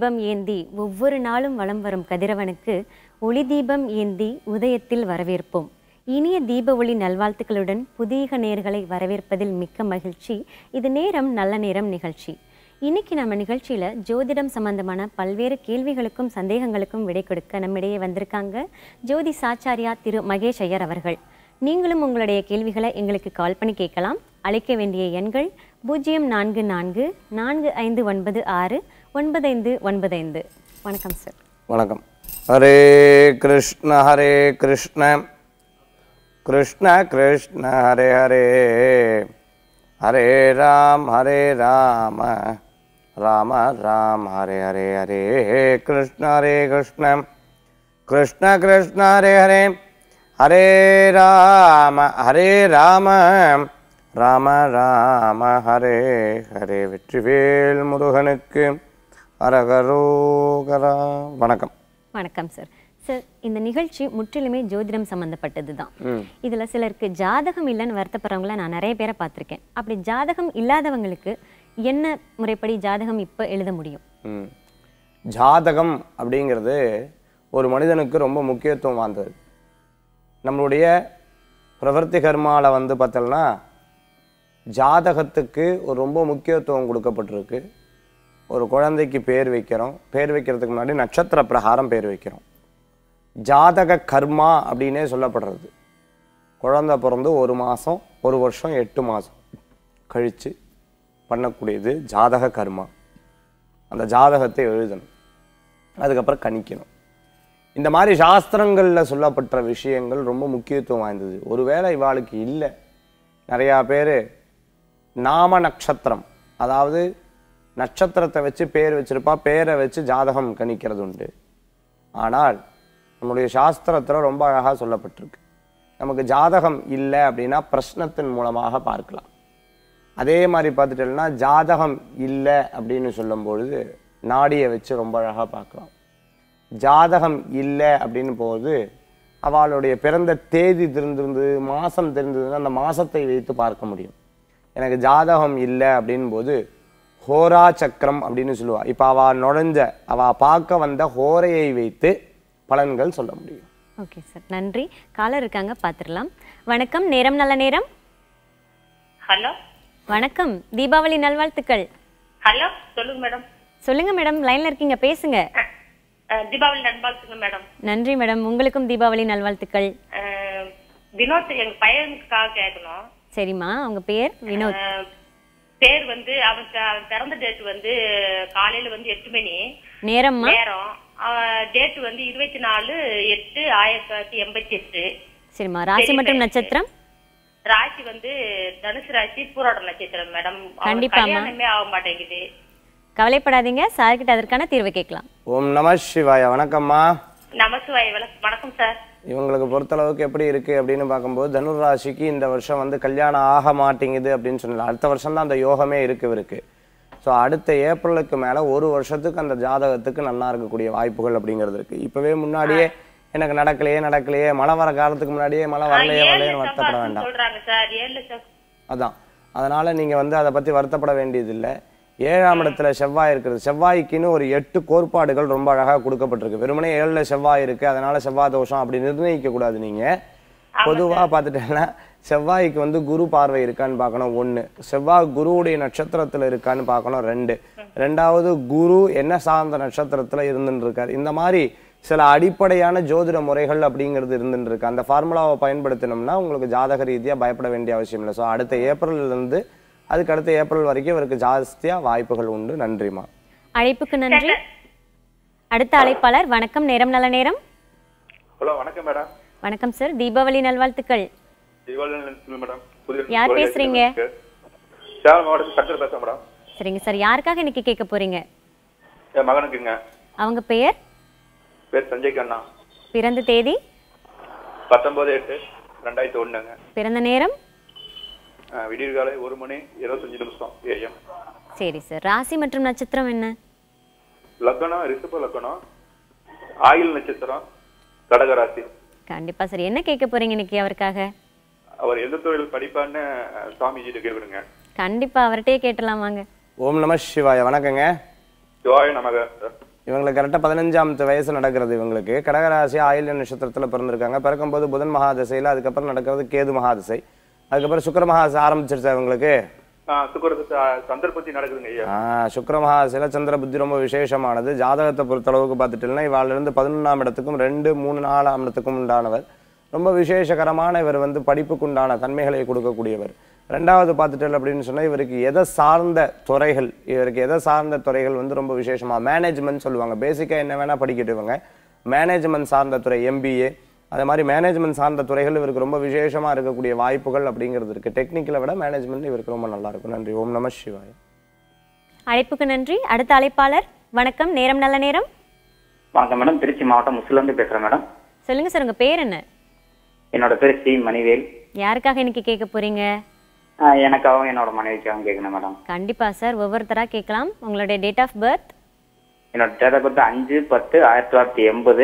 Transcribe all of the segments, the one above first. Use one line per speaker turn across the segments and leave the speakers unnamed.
தீபம் ஏந்தி ஒவ்வொரு நாளும் வலம் வரும் கதிரவனுக்கு ஒளி தீபம் ஏந்தி உதயத்தில் வரவேற்போம் இனிய தீப ஒளி நல்வாழ்த்துக்களுடன் புதிய நேர்களை வரவேற்பதில் மிக்க மகிழ்ச்சி இது நேரம் நல்ல நேரம் நிகழ்ச்சி இன்னைக்கு நம்ம நிகழ்ச்சியில ஜோதிடம் சம்பந்தமான பல்வேறு கேள்விகளுக்கும் சந்தேகங்களுக்கும் விடை கொடுக்க நம்மிடையே வந்திருக்காங்க ஜோதி சாச்சாரியா திரு மகேஷ் ஐயர் அவர்கள் நீங்களும் உங்களுடைய கேள்விகளை எங்களுக்கு கால் பண்ணி கேட்கலாம் அழைக்க வேண்டிய எண்கள் பூஜ்ஜியம் நான்கு நான்கு நான்கு ஐந்து ஒன்பது ஆறு ஒன்பதைந்து ஒன்பதைந்து வணக்கம் சார்
வணக்கம் ஹரே கிருஷ்ண ஹரே கிருஷ்ண கிருஷ்ண கிருஷ்ண ஹரே ஹரே ஹரே ராம் ஹரே ராம ராம ராம் ஹரே ஹரே ஹரே கிருஷ்ண ஹரே கிருஷ்ண கிருஷ்ண கிருஷ்ண ஹரே ஹரே ஹரே ராம ஹரே ராம ராம ராம ஹரே ஹரே வெற்றிவேல் முருகனுக்கு அரகரோகரா வணக்கம்
வணக்கம் சார் சார் இந்த நிகழ்ச்சி முற்றிலுமே ஜோதிடம் சம்பந்தப்பட்டது தான் இதுல சிலருக்கு ஜாதகம் இல்லைன்னு வருத்தப்படுறவங்கள நான் நிறைய பேரை பார்த்திருக்கேன் அப்படி ஜாதகம் இல்லாதவங்களுக்கு என்ன முறைப்படி ஜாதகம் இப்போ எழுத முடியும்
ம். ஜாதகம் அப்படிங்கிறது ஒரு மனிதனுக்கு ரொம்ப முக்கியத்துவம் வாய்ந்தது நம்மளுடைய பிரவர்த்தி கர்மாவில் வந்து பார்த்தோம்னா ஜாதகத்துக்கு ஒரு ரொம்ப முக்கியத்துவம் கொடுக்கப்பட்டிருக்கு ஒரு குழந்தைக்கு பேர் வைக்கிறோம் பேர் வைக்கிறதுக்கு முன்னாடி நட்சத்திர பிரகாரம் பேர் வைக்கிறோம் ஜாதக கர்மா அப்படின்னே சொல்லப்படுறது குழந்தை பிறந்து ஒரு மாதம் ஒரு வருஷம் எட்டு மாதம் கழித்து பண்ணக்கூடியது ஜாதக கர்மா அந்த ஜாதகத்தை எழுதணும் அதுக்கப்புறம் கணிக்கணும் இந்த மாதிரி சாஸ்திரங்களில் சொல்லப்பட்ட விஷயங்கள் ரொம்ப முக்கியத்துவம் வாய்ந்தது ஒருவேளை இவாளுக்கு இல்லை நிறையா பேர் நாம நட்சத்திரம் அதாவது நட்சத்திரத்தை வச்சு பேர் வச்சிருப்பா பேரை வச்சு ஜாதகம் கணிக்கிறது உண்டு ஆனால் நம்முடைய சாஸ்திரத்தில் ரொம்ப அழகாக சொல்லப்பட்டிருக்கு நமக்கு ஜாதகம் இல்லை அப்படின்னா பிரശ്னத்தின் மூலமாக பார்க்கலாம் அதே மாதிரி பார்த்துட்டோம்னா ஜாதகம் இல்லை அப்படின்னு சொல்லும்பொழுது நாடியை வச்சு ரொம்ப அழகாக பார்க்கலாம் ஜாதகம் இல்லை அப்படின்னு போது அவளுடைய பிறந்த தேதி தெரிந்திருந்து மாதம் தெரிந்ததுன்னா அந்த மாதத்தை வைத்து பார்க்க முடியும் எனக்கு ஜாதகம் இல்லை அப்படின் போது ஹோரா சக்கரம் அப்படின்னு சொல்லுவா இப்போ அவள் நுழைஞ்ச அவள் பார்க்க வந்த ஹோரையை வைத்து பலன்கள் சொல்ல முடியும்
ஓகே சார் நன்றி காலர் இருக்காங்க பார்த்துடலாம் வணக்கம் நேரம் நல்ல நேரம்
ஹலோ
வணக்கம் தீபாவளி நல்வாழ்த்துக்கள்
ஹலோ சொல்லுங்க மேடம்
சொல்லுங்க மேடம் லைன்ல இருக்கீங்க பேசுங்க
அஹ், தீபாவளி நண்பாளுக்குங்க மேடம்
நன்றி மேடம் உங்களுக்கும் தீபாவளி நல்வாழ்த்துக்கள்
அஹ், வினோத் எங்க பையனுக்காக கேட்கணும்
சரிம்மா உங்க பேர் வினோத்
அஹ், பேர் வந்து அவன் ப- அவன் பிறந்த டேட் வந்து காலையில வந்து எட்டு மணி
நேரம்மா
நேரம் டேட் வந்து இருபத்தி நாலு எட்டு ஆயிரத்தி தொள்ளாயிரத்தி எண்பத்தி எட்டு
சரிம்மா ராசி மற்றும் நட்சத்திரம்
ராசி வந்து தனுசு ராசி பூராட நட்சத்திரம் மேடம் அவனுக்கு
கண்டிப்பாம்மா.
கல்யாணமே ஆக மாட்டேங்குது
கவலைப்படாதீங்க சார்கிட்ட அதற்கான தீர்வு கேட்கலாம்
ஓம் நம சிவாய வணக்கம்மா
நமசிவாய் வணக்கம் சார்
இவங்களுக்கு பொறுத்தளவுக்கு எப்படி இருக்கு அப்படின்னு பார்க்கும்போது தனுர் ராசிக்கு இந்த வருஷம் வந்து கல்யாணம் ஆக மாட்டேங்குது அப்படின்னு சொல்லலாம் அடுத்த வருஷம் தான் அந்த யோகமே இருக்கு இவருக்கு ஸோ அடுத்த ஏப்ரலுக்கு மேலே ஒரு வருஷத்துக்கு அந்த ஜாதகத்துக்கு நல்லா இருக்கக்கூடிய வாய்ப்புகள் அப்படிங்கிறது இருக்கு இப்பவே முன்னாடியே எனக்கு நடக்கலையே நடக்கலையே மழை வர காலத்துக்கு முன்னாடியே மழை வரலையே
ஏழு
வரலையே வருத்தப்பட
செவ்வாய்ன்னு
வேண்டாம்
சொல்றாங்க சார் ஏழு லட்சம்
அதான் அதனால நீங்க வந்து அதை பத்தி வருத்தப்பட வேண்டியதில்லை ஏழாம் இடத்துல செவ்வாய் இருக்கிறது செவ்வாய்க்குன்னு ஒரு எட்டு கோட்பாடுகள் ரொம்ப அழகா கொடுக்கப்பட்டிருக்கு வெறுமனே ஏழுல செவ்வாய் இருக்கு அதனால செவ்வாய் தோஷம் அப்படி நிர்ணயிக்க கூடாது நீங்க பொதுவா பார்த்துட்டேன்னா செவ்வாய்க்கு வந்து குரு பார்வை இருக்கான்னு பார்க்கணும் ஒண்ணு செவ்வாய் குருவுடைய நட்சத்திரத்துல இருக்கான்னு பார்க்கணும் ரெண்டு ரெண்டாவது குரு என்ன சார்ந்த நட்சத்திரத்துல இருந்துட்டு இருக்காரு இந்த மாதிரி சில அடிப்படையான ஜோதிட முறைகள் அப்படிங்கிறது இருந்துட்டு இருக்கு அந்த ஃபார்முலாவை பயன்படுத்தினோம்னா உங்களுக்கு ஜாதக ரீதியா பயப்பட வேண்டிய அவசியம் இல்லை ஸோ அடுத்த ஏப்ரல்ல இருந்து அதுக்கு அடுத்த ஏப்ரல் வரைக்கும் இவருக்கு ஜாஸ்தியா வாய்ப்புகள் உண்டு நன்றிமா
அழைப்புக்கு நன்றி அடுத்த அழைப்பாளர் வணக்கம் நேரம் நல்ல நேரம்
ஹலோ வணக்கம் மேடம்
வணக்கம் சார் தீபாவளி நல்வாழ்த்துக்கள்
தீபாவளி நல்வாழ்த்துக்கள் மேடம் புதிய
யார் பேசுறீங்க?
சேலம் மாவட்டத்தில் கட்டர் பேசுறேன் மேடம்
சரிங்க சார் யாருக்காக இன்னைக்கு கேட்க போறீங்க
என் மகனுக்குங்க
அவங்க பெயர்
பேர் சஞ்சய் கண்ணா
பிறந்த தேதி
பத்தொன்பது எட்டு ரெண்டாயிரத்தி ஒண்ணுங்க
பிறந்த நேரம்
அஹ், விடியற் காலை ஒரு மணி இருபத்தஞ்சு நிமிஷம் ஏஎம்
சரி சார் ராசி மற்றும் நட்சத்திரம் என்ன
லக்கணம் ரிஷப லக்கணம் ஆயில் நட்சத்திரம் கடகராசி
கண்டிப்பா சார் என்ன கேட்க போறீங்க இன்னைக்கு அவருக்காக
அவர் எந்த தொழில் படிப்பான்னு அஹ், சுவாமிஜிட்ட கேட்குறேங்க
கண்டிப்பா அவர்கிட்டயே கேட்டலாம் வாங்க
ஓம் நம சிவாய வணக்கங்க
சிவாய நமக சார்
இவங்களுக்கு கரெக்டாக பதினஞ்சாமத்து வயசு நடக்கிறது இவங்களுக்கு கடகராசி ஆயில்ய நட்சத்திரத்தில் பிறந்திருக்காங்க பிறக்கும்போது புதன் மகாதசையில் அதுக்கப்புறம் நடக்கிறது கேது மகாதசை அதுக்கப்புறம் சுக்கிர மகாதசை ஆரம்பிச்சிருச்சா இவங்களுக்கு
சுக்கரத்து சந்தர்ப்பத்தி நடக்குதுங்க ஐயா
ஆ சுக்கிர மகாதசையில் சந்திர புத்தி ரொம்ப விசேஷமானது ஜாதகத்தை பொறுத்தளவுக்கு பார்த்துட்டீங்கன்னா இவாளிலிருந்து பதினொன்றாம் இடத்துக்கும் ரெண்டு மூணு நாலாம் இடத்துக்கும் உண்டானவர் ரொம்ப விசேஷகரமான இவர் வந்து படிப்புக்கு உண்டான தன்மைகளை கொடுக்கக்கூடியவர் ரெண்டாவது பார்த்துட்டல் அப்படின்னு சொன்னா இவருக்கு எதை சார்ந்த துறைகள் இவருக்கு எதை சார்ந்த துறைகள் வந்து ரொம்ப விசேஷமா மேனேஜ்மெண்ட் சொல்லுவாங்க பேசிக்காக என்ன வேணா படிக்கட்டு இவங்க மேனேஜ்மெண்ட் சார்ந்த துறை எம்பிஏ அது மாதிரி மேனேஜ்மெண்ட் சார்ந்த துறைகள் இவருக்கு ரொம்ப விசேஷமா இருக்கக்கூடிய வாய்ப்புகள் அப்படிங்கிறது இருக்கு டெக்னிக்கலை விட மேனேஜ்மெண்ட் இவருக்கு ரொம்ப நல்லா இருக்கும் நன்றி ஓம் நம சிவாய்
அழைப்புக்கு நன்றி அடுத்த அழைப்பாளர் வணக்கம் நேரம் நல்ல நேரம்
வணக்கம் மேடம் திருச்சி மாவட்டம் முஸ்லிம்லேருந்து பேசுகிறேன் மேடம்
சொல்லுங்க சார் உங்க பேர் என்ன
என்னோட பேர் சி மணிவேல்
யாருக்காக இன்னைக்கு கேட்க போறீங்க
ஆஹ் எனக்காகவும் என்னோட மனைவிக்காகவும் கேட்கணும் மேடம்
கண்டிப்பா சார் ஒவ்வொருத்தரா கேட்கலாம் உங்களுடைய டேட் ஆஃப் பர்த்
என்னோட டேட் பர்த் அஞ்சு பத்து ஆயிரத்தி தொள்ளாயிரத்தி எண்பது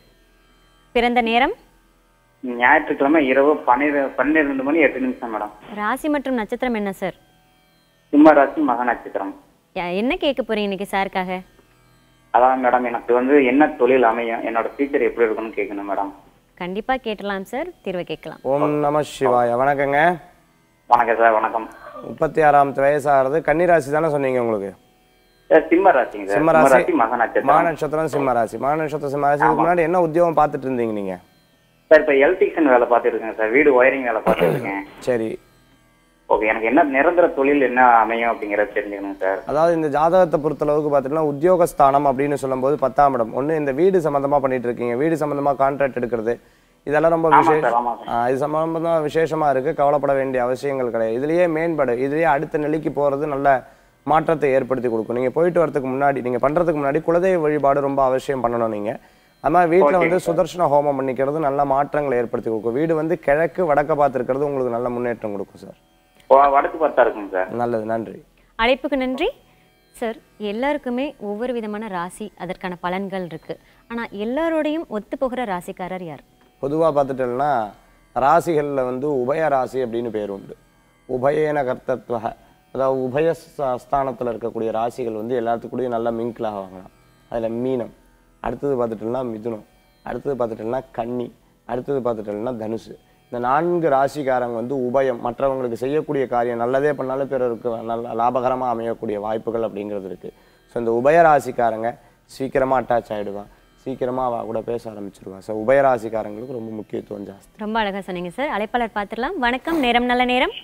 பிறந்த நேரம்
ஞாயிற்றுக்கிழமை இரவு பன்னிரெண்டு பன்னிரெண்டு மணி எட்டு நிமிஷம் மேடம்
ராசி மற்றும் நட்சத்திரம் என்ன சார்
சிம்ம ராசி மக நட்சத்திரம்
யா- என்ன கேட்க போறீங்க இன்னைக்கு சாருக்காக
அதான் மேடம் எனக்கு வந்து என்ன தொழில் அமையும் என்னோட ஃபியூச்சர் எப்படி இருக்கும்னு கேட்கணும் மேடம்
கண்டிப்பா கேட்டலாம் சார் தீர்வை கேட்கலாம்
ஓம் நம சிவாய வணக்கங்க
வணக்கம் சார் வணக்கம்
முப்பத்தி ஆறாமத்து வயசாகிறது கன்னிராசி தானே சொன்னீங்க உங்களுக்கு
சார் சிம்ம ராசிங்க சார்
சிம்ம
சிம்ம
ராசி
ராசி மக
மா
நட்சத்திரம்
நட்சத்திரம் சிம்ம ராசி மா நட்சத்திரம் சிம்ம ராசி இதுக்கு முன்னாடி என்ன உத்தியோகம் பார்த்துட்டு இருந்தீங்க நீங்க
சார் இப்போ எலக்ட்ரிஷியன் வேலை பார்த்துட்டு இருக்கேன் சார் வீடு ஒயரிங் வேலை பார்த்துட்டு இருக்கேன்
சரி
ஓகே எனக்கு என்ன நிரந்தர தொழில் என்ன அமையும் அப்படிங்கறத தெரிஞ்சுக்கணும் சார்
அதாவது இந்த ஜாதகத்தை பொறுத்தளவுக்கு பார்த்தீங்கன்னா உத்தியோகஸ்தானம் அப்படின்னு சொல்லும்போது பத்தாம் இடம் ஒன்று இந்த வீடு சம்மந்தமா பண்ணிட்டு இருக்கீங்க வீடு சம்மந்தமா கான்ட்ராக்ட் எடுக்கிறது இதெல்லாம் ரொம்ப
ஆமா
விசேஷ
சார் ஆமா சார்
ஆ, இது சம்பந்தமா விசேஷமா இருக்கு கவலைப்பட வேண்டிய அவசியங்கள் கிடையாது இதுலயே மேம்படு இதுலயே அடுத்த நிலைக்கு போறது நல்ல மாற்றத்தை ஏற்படுத்தி கொடுக்கும் நீங்க போயிட்டு வரதுக்கு முன்னாடி நீங்க பண்றதுக்கு முன்னாடி குலதெய்வ வழிபாடு ரொம்ப அவசியம் பண்ணணும் நீங்க அது மாதிரி வீட்டில் வந்து சுதர்ஷன ஹோமம் பண்ணிக்கிறது நல்ல மாற்றங்களை ஏற்படுத்தி கொடுக்கும் வீடு வந்து கிழக்கு வடக்க பார்த்துருக்கிறது உங்களுக்கு நல்ல முன்னேற்றம் கொடுக்கும் சார்
வ- வடக்கு பார்த்தா இருக்குங்க சார்
நல்லது நன்றி
அழைப்புக்கு நன்றி சார் எல்லாருக்குமே ஒவ்வொரு விதமான ராசி அதற்கான பலன்கள் இருக்கு ஆனா எல்லாரோடையும் ஒத்து போகிற ராசிக்காரர் யார்
பொதுவாக பார்த்துட்டோம்னா ராசிகளில் வந்து உபய ராசி அப்படின்னு பேர் உண்டு உபயேன கர்த்தத்வ அதாவது உபய ஸ்த- ஸ்தானத்துல இருக்கக்கூடிய ராசிகள் வந்து எல்லாத்துக்கூடயும் நல்லா மிங்கில் ஆவாங்களாம் அதில் மீனம் அடுத்தது பார்த்துட்டோம்னா மிதுனம் அடுத்தது பார்த்துட்டோம்னா கன்னி அடுத்தது பார்த்துட்டோம்னா தனுசு இந்த நான்கு ராசிக்காரங்க வந்து உபயம் மற்றவங்களுக்கு செய்யக்கூடிய காரியம் நல்லதே பண்ணாலும் பிறருக்கு நல்ல லாபகரமாக அமையக்கூடிய வாய்ப்புகள் அப்படிங்கிறது இருக்குது ஸோ இந்த உபய ராசிக்காரங்க சீக்கிரமாக அட்டாச் ஆகிடுவா சீக்கிரமாக அவ கூட பேச ஆரம்பிச்சிருவா ஸோ உபயராசிக்காரங்களுக்கு ரொம்ப முக்கியத்துவம் ஜாஸ்தி
ரொம்ப அழகா சொன்னீங்க சார் அழைப்பாளர் பார்த்துடலாம் வணக்கம் நேரம் நல்ல நேரம்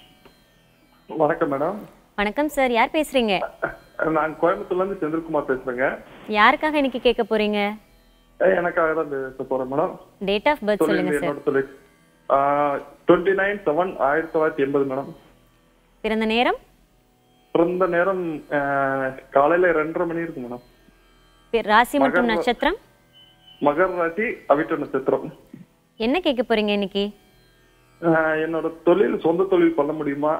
வணக்கம் மேடம்
வணக்கம் சார் யார் பேசுறீங்க
நான் கோயம்புத்தூர்ல இருந்து செந்தில்குமார் பேசுறேங்க
யாருக்காக இன்னைக்கு கேட்க போறீங்க
அஹ் எனக்காக தான் பேச போறேன் மேடம்
டேட் ஆஃப் பர்த் சொல்லுங்க
தொழில்
சார்
என்னோட தொழில் டுவெண்ட்டி நைன் செவன் ஆயிரத்தி தொள்ளாயிரத்தி எண்பது மேடம்
பிறந்த நேரம்
பிறந்த நேரம் அஹ், காலையில ரெண்டரை மணி இருக்கு மேடம்
பி- ராசி மற்றும்
மகர-
நட்சத்திரம்
மகர ராசி அவிட்ட நட்சத்திரம்
என்ன கேட்க போறீங்க இன்னைக்கு
அஹ், என்னோட தொழில் சொந்த தொழில் பண்ண முடியுமா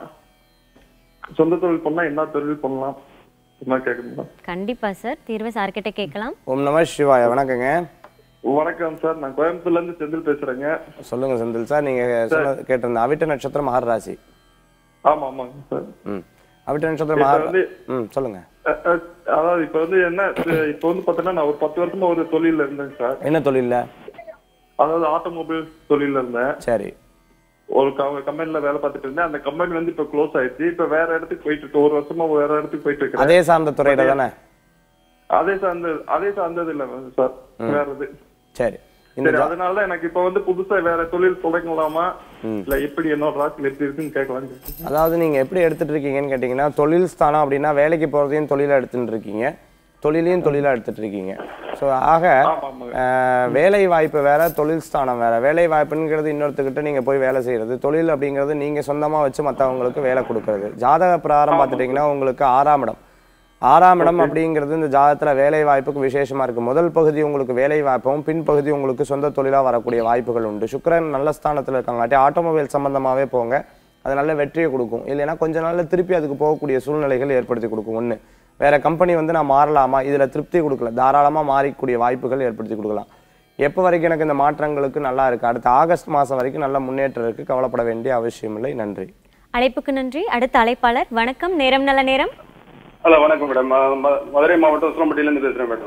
சொந்த தொழில் பண்ணா என்ன தொழில் பண்ணலாம் என்ன கேட்குறேன் மேடம்
கண்டிப்பா சார் தீர்வை சார்கிட்ட கேட்கலாம்
ஓம் நம சிவாய வணக்கங்க
வணக்கம் சார் நான் கோயம்புத்தூர்ல இருந்து செந்தில் பேசுறேங்க
சொல்லுங்க செந்தில் சார் நீங்க சொன்னது கேட்டிருந்த அவிட்ட நட்சத்திரம் மகர ராசி
ஆமா ஆமாங்க சார்
ம் அவிட்ட நட்சத்திரம்
இப்ப
மகர
வந்து
ம் சொல்லுங்க
அஹ் அஹ் அதாவது இப்ப வந்து என்ன இது- இப்ப வந்து பாத்தீங்கன்னா நான் ஒரு பத்து வருஷமா ஒரு தொழில இருந்தேங்க சார்
என்ன தொழில்ல
அதாவது ஆட்டோமொபைல் தொழில இருந்தேன்
சரி
ஒரு கம்பெனில வேலை பார்த்துட்டு இருந்தேன் அந்த கம்பெனி வந்து இப்ப க்ளோஸ் ஆயிடுச்சு இப்ப வேற இடத்துக்கு போயிட்டு இருக்கு ஒரு வருஷமா வேற இடத்துக்கு போயிட்டு இருக்கிறேன்
அதே சார்ந்த துறையில தானே
அதே சார்ந்த அதே சார்ந்தது இல்ல சார் வேற இது
சரி இந்த
சரி
ஜா-
அதனால எனக்கு இப்ப வந்து புதுசா வேற தொழில் தொடங்கலாமா இல்ல எப்படி என்னோட ராசியில் எப்படி இருக்குன்னு கேட்கலாம்னு கேட்டேன்.
அதாவது நீங்க எப்படி எடுத்துட்டு இருக்கீங்கன்னு கேட்டீங்கன்னா தொழில் ஸ்தானம் அப்படின்னா வேலைக்கு போறதையும் தொழிலா எடுத்துட்டு இருக்கீங்க தொழிலையும் தொழிலா எடுத்துட்டு இருக்கீங்க ஸோ ஆக
ஆமா ஆமாங்க
ஆஹ், வேலை வாய்ப்பு வேற தொழில் ஸ்தானம் வேற வேலை வாய்ப்புங்கிறது இன்னொருத்தர்கிட்ட நீங்க போய் வேலை செய்யறது தொழில் அப்படிங்கிறது நீங்க சொந்தமா வச்சு மற்றவங்களுக்கு வேலை கொடுக்கறது ஜாதக பிரகாரம் பார்த்துட்டீங்கன்னா உங்களுக்கு ஆறாம் இடம் ஆறாம் இடம் அப்படிங்கிறது இந்த ஜாதகத்துல வேலை வாய்ப்புக்கு விசேஷமா இருக்கு முதல் பகுதி உங்களுக்கு வேலை வாய்ப்பும் பின்பகுதி உங்களுக்கு சொந்த தொழிலா வரக்கூடிய வாய்ப்புகள் உண்டு சுக்கிரன் நல்ல ஸ்தானத்துல இருக்காங்காட்டி ஆட்டோமொபைல் சம்பந்தமாவே போங்க அது நல்ல வெற்றியை கொடுக்கும் இல்லைன்னா கொஞ்ச நாள்ல திருப்பி அதுக்கு போகக்கூடிய சூழ்நிலைகள் ஏற்படுத்தி கொடுக்கும் ஒண்ணு வேற கம்பெனி வந்து நான் மாறலாமா இதுல திருப்தி கொடுக்கல தாராளமா மாறிக்கூடிய வாய்ப்புகள் ஏற்படுத்தி கொடுக்கலாம் எப்போ வரைக்கும் எனக்கு இந்த மாற்றங்களுக்கு நல்லா இருக்கு அடுத்த ஆகஸ்ட் மாசம் வரைக்கும் நல்ல முன்னேற்றம் இருக்கு கவலைப்பட வேண்டிய அவசியம் இல்லை நன்றி
அழைப்புக்கு நன்றி அடுத்த அழைப்பாளர் வணக்கம் நேரம் நல்ல நேரம்
ஹலோ வணக்கம் மேடம் ம- ம- மதுரை மாவட்டம் உசிலம்பட்டியில இருந்து பேசுறேன் மேடம்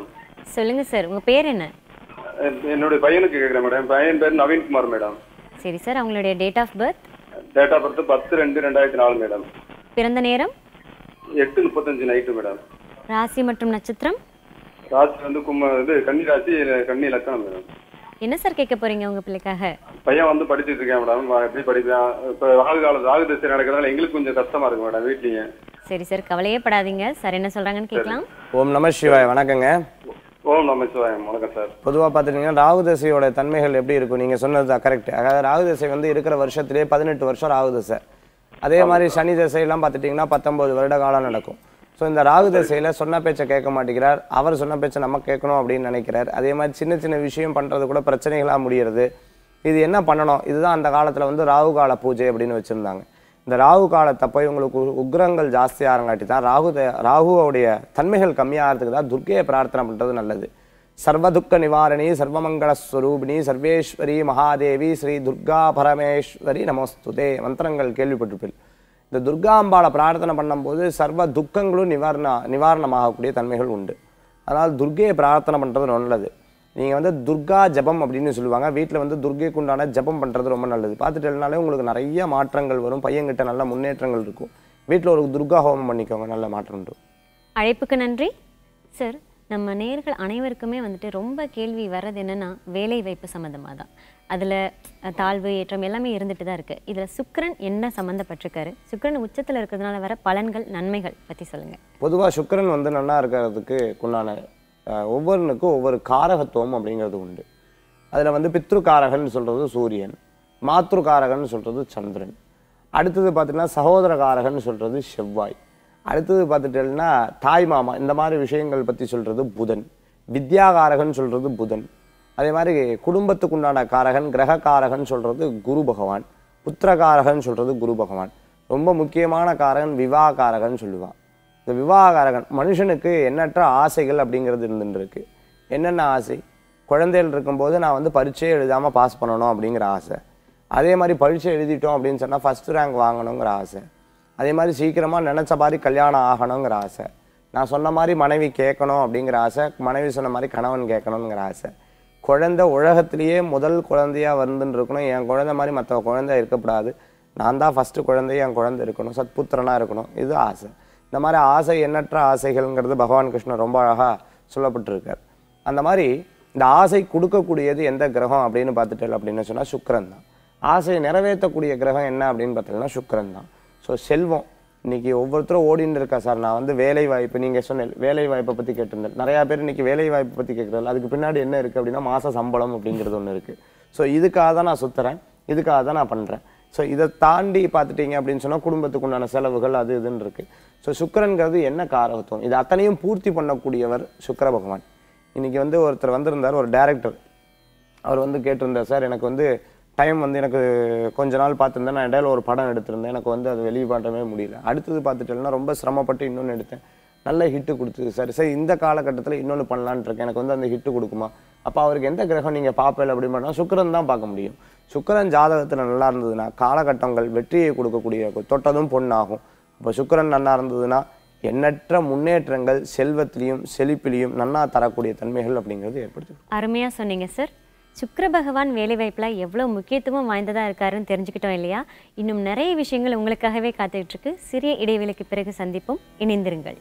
சொல்லுங்க சார் உங்க பேர் என்ன
என்- என்னுடைய பையனுக்கு கேட்குறேன் மேடம் என் பையன் பேர் நவீன்குமார் மேடம்
சரி சார் அவங்களுடைய date of birth
date of birth பத்து ரெண்டு ரெண்டாயிரத்தி நாலு மேடம்
பிறந்த நேரம்
எட்டு முப்பத்தஞ்சு நைட்டு மேடம்
ராசி மற்றும் நட்சத்திரம்
ராசி வந்து கும்ம இது கன்னி ராசி கன்னி லக்கணம் மேடம்
என்ன சார் கேட்க போறீங்க உங்க பிள்ளைக்காக
பையன் வந்து படிச்சிட்டு இருக்கேன் மேடம் அவன் எப்படி படிப்பான் இப்போ ராகு காலம் ராகு திசை நடக்கிறதால எங்களுக்கு கொஞ்சம் கஷ்டமா இருக்கு மேடம் வீட்லயும்
சரி சார் கவலையே படாதீங்க சார் என்ன சொல்றாங்கன்னு கேட்கலாம்
ஓம் நம சிவாய் வணக்கங்க
ஓம் நம சிவாயம் வணக்கம் சார்
பொதுவாக பார்த்துட்டிங்கன்னா ராகு தசையோட தன்மைகள் எப்படி இருக்கும் நீங்கள் சொன்னது தான் கரெக்ட் அதாவது ராகு தசை வந்து இருக்கிற வருஷத்திலே பதினெட்டு வருஷம் ராகு தசை அதே மாதிரி சனி தசையெல்லாம் பார்த்துட்டிங்கன்னா பத்தொன்பது வருட காலம் நடக்கும் ஸோ இந்த ராகு தசையில் சொன்ன பேச்சை கேட்க மாட்டேங்கிறார் அவர் சொன்ன பேச்சை நம்ம கேட்கணும் அப்படின்னு நினைக்கிறார் அதே மாதிரி சின்ன சின்ன விஷயம் பண்ணுறது கூட பிரச்சனைகளாக முடியறது இது என்ன பண்ணணும் இதுதான் அந்த காலத்தில் வந்து ராகு கால பூஜை அப்படின்னு வச்சுருந்தாங்க இந்த ராகு காலத்தப்போ இவங்களுக்கு உ- உக்ரங்கள் ஜாஸ்தியாகிறங்காட்டி தான் ராகு த- ராகுவோடைய தன்மைகள் கம்மியாகிறதுக்கு தான் துர்க்கையை பிரார்த்தனை பண்ணுறது நல்லது சர்வதுக்க நிவாரணி சர்வமங்கள ஸ்வரூபிணி சர்வேஸ்வரி மகாதேவி ஸ்ரீ துர்கா பரமேஸ்வரி நமஸ்துதே மந்திரங்கள் கேள்விப்பட்டிருப்பீர்கள் இந்த துர்காம்பாளை பிரார்த்தனை பண்ணும்போது சர்வ துக்கங்களும் நிவாரண நிவாரணமாகக்கூடிய தன்மைகள் உண்டு அதனால் துர்க்கையை பிரார்த்தனை பண்ணுறது நல்லது நீங்கள் வந்து துர்கா ஜபம் அப்படின்னு சொல்லுவாங்க வீட்டில் வந்து துர்கைக்கு உண்டான ஜபம் பண்ணுறது ரொம்ப நல்லது பார்த்துட்டேனாலே உங்களுக்கு நிறைய மாற்றங்கள் வரும் பையன்கிட்ட நல்ல முன்னேற்றங்கள் இருக்கும் வீட்டில் ஒரு துர்கா ஹோமம் பண்ணிக்கோங்க நல்ல மாற்றம் உண்டு
அழைப்புக்கு நன்றி சார் நம்ம நேர்கள் அனைவருக்குமே வந்துட்டு ரொம்ப கேள்வி வர்றது என்னன்னா வேலை வாய்ப்பு சம்மந்தமாக தான் அதில் தாழ்வு ஏற்றம் எல்லாமே இருந்துட்டு தான் இருக்குது இதில் சுக்கிரன் என்ன சம்மந்தப்பட்டிருக்காரு சுக்கிரன் உச்சத்தில் இருக்கிறதுனால வர பலன்கள் நன்மைகள் பற்றி சொல்லுங்கள்
பொதுவாக சுக்கிரன் வந்து நல்லா இருக்கிறதுக்கு உண்டான அஹ், ஒவ்வொருனுக்கும் ஒவ்வொரு காரகத்துவம் அப்படிங்கிறது உண்டு அதில் வந்து பித்ருகாரகன் சொல்கிறது சூரியன் மாத்ருகாரகன் சொல்கிறது சந்திரன் அடுத்தது பார்த்தீங்கன்னா சகோதரகாரகன் சொல்கிறது செவ்வாய் அடுத்தது பார்த்துட்டேன்னா தாய் மாமா இந்த மாதிரி விஷயங்கள் பற்றி சொல்கிறது புதன் வித்யாகாரகன் சொல்கிறது புதன் அதே மாதிரி குடும்பத்துக்கு உண்டான காரகன் கிரகக்காரகன் சொல்கிறது குரு பகவான் புத்திரகாரகன் சொல்கிறது குரு பகவான் ரொம்ப முக்கியமான காரகன் விவாகாரகன் சொல்லுவான் இந்த விவாகரகன் மனுஷனுக்கு எண்ணற்ற ஆசைகள் அப்படிங்கிறது இருந்துட்டு இருக்கு என்னென்ன ஆசை குழந்தைகள் இருக்கும்போது நான் வந்து பரீட்சையே எழுதாமல் பாஸ் பண்ணணும் அப்படிங்கிற ஆசை அதே மாதிரி பரீட்சை எழுதிட்டோம் அப்படின்னு சொன்னால் ஃபஸ்ட் ரேங்க் வாங்கணுங்கிற ஆசை அதே மாதிரி சீக்கிரமாக நினச்ச மாதிரி கல்யாணம் ஆகணுங்கிற ஆசை நான் சொன்ன மாதிரி மனைவி கேட்கணும் அப்படிங்கிற ஆசை மனைவி சொன்ன மாதிரி கணவன் கேட்கணுங்கிற ஆசை குழந்தை உலகத்திலேயே முதல் குழந்தையா வந்துன்னு இருக்கணும் என் குழந்தை மாதிரி மற்ற குழந்தை இருக்கக்கூடாது நான் தான் ஃபஸ்ட்டு குழந்தை என் குழந்தை இருக்கணும் சத்புத்திரனா இருக்கணும் இது ஆசை இந்த மாதிரி ஆசை எண்ணற்ற ஆசைகள்ங்கிறது பகவான் கிருஷ்ணர் ரொம்ப அழகாக சொல்லப்பட்டிருக்கார் அந்த மாதிரி இந்த ஆசை கொடுக்கக்கூடியது எந்த கிரகம் அப்படின்னு பார்த்துட்டேன் அப்படின்னு சொன்னால் சுக்கிரன் தான் ஆசையை நிறைவேற்றக்கூடிய கிரகம் என்ன அப்படின்னு பார்த்தீங்கன்னா சுக்கிரன் தான் ஸோ செல்வம் இன்னைக்கு ஒவ்வொருத்தரும் ஓடின்னு இருக்கா சார் நான் வந்து வேலை வாய்ப்பு நீங்கள் சொன்ன வேலை வாய்ப்பை பற்றி கேட்டிருந்தேன் நிறையா பேர் இன்னைக்கு வேலை வாய்ப்பை பற்றி கேட்குறது அதுக்கு பின்னாடி என்ன இருக்குது அப்படின்னா மாத சம்பளம் அப்படிங்கிறது ஒன்று இருக்குது ஸோ இதுக்காக தான் நான் சுற்றுறேன் இதுக்காக தான் நான் பண்ணுறேன் ஸோ இதை தாண்டி பார்த்துட்டீங்க அப்படின்னு சொன்னால் குடும்பத்துக்கு உண்டான செலவுகள் அது இதுன்னு இருக்குது ஸோ சுக்கிரன்கிறது என்ன காரகத்துவம் இது அத்தனையும் பூர்த்தி பண்ணக்கூடியவர் சுக்கிர பகவான் இன்னைக்கு வந்து ஒருத்தர் வந்திருந்தார் ஒரு டைரக்டர் அவர் வந்து கேட்டிருந்தார் சார் எனக்கு வந்து டைம் வந்து எனக்கு கொஞ்ச நாள் பார்த்துருந்தேன் நான் இடையில ஒரு படம் எடுத்திருந்தேன் எனக்கு வந்து அது வெளியே பண்ணவே முடியல அடுத்தது பார்த்துட்டேன்னா ரொம்ப சிரமப்பட்டு இன்னொன்று எடுத்தேன் நல்ல ஹிட்டு கொடுத்தது சார் சரி இந்த காலகட்டத்தில் இன்னொன்று பண்ணலான்னு இருக்கேன் எனக்கு வந்து அந்த ஹிட்டு கொடுக்குமா அப்போ அவருக்கு எந்த கிரகம் நீங்கள் பார்ப்பல அப்படின்னு பண்ணால் சுக்கிரன் தான் பார்க்க முடியும் சுக்கிரன் ஜாதகத்தில் நல்லா இருந்ததுன்னா காலகட்டங்கள் வெற்றியை கொடுக்கக்கூடிய தொட்டதும் பொண்ணாகும் அப்போ சுக்கிரன் நல்லா இருந்ததுன்னா எண்ணற்ற முன்னேற்றங்கள் செல்வத்திலையும் செழிப்பிலையும் நன்னா தரக்கூடிய தன்மைகள் அப்படிங்கிறது ஏற்படுது
அருமையாக சொன்னீங்க சார் சுக்கிர பகவான் வேலைவாய்ப்பில் எவ்வளோ முக்கியத்துவம் வாய்ந்ததாக இருக்காருன்னு தெரிஞ்சுக்கிட்டோம் இல்லையா இன்னும் நிறைய விஷயங்கள் உங்களுக்காகவே காத்துக்கிட்டு இருக்கு சிறிய இடைவெளிக்கு பிறகு சந்திப்போம் இணைந்திருங்கள்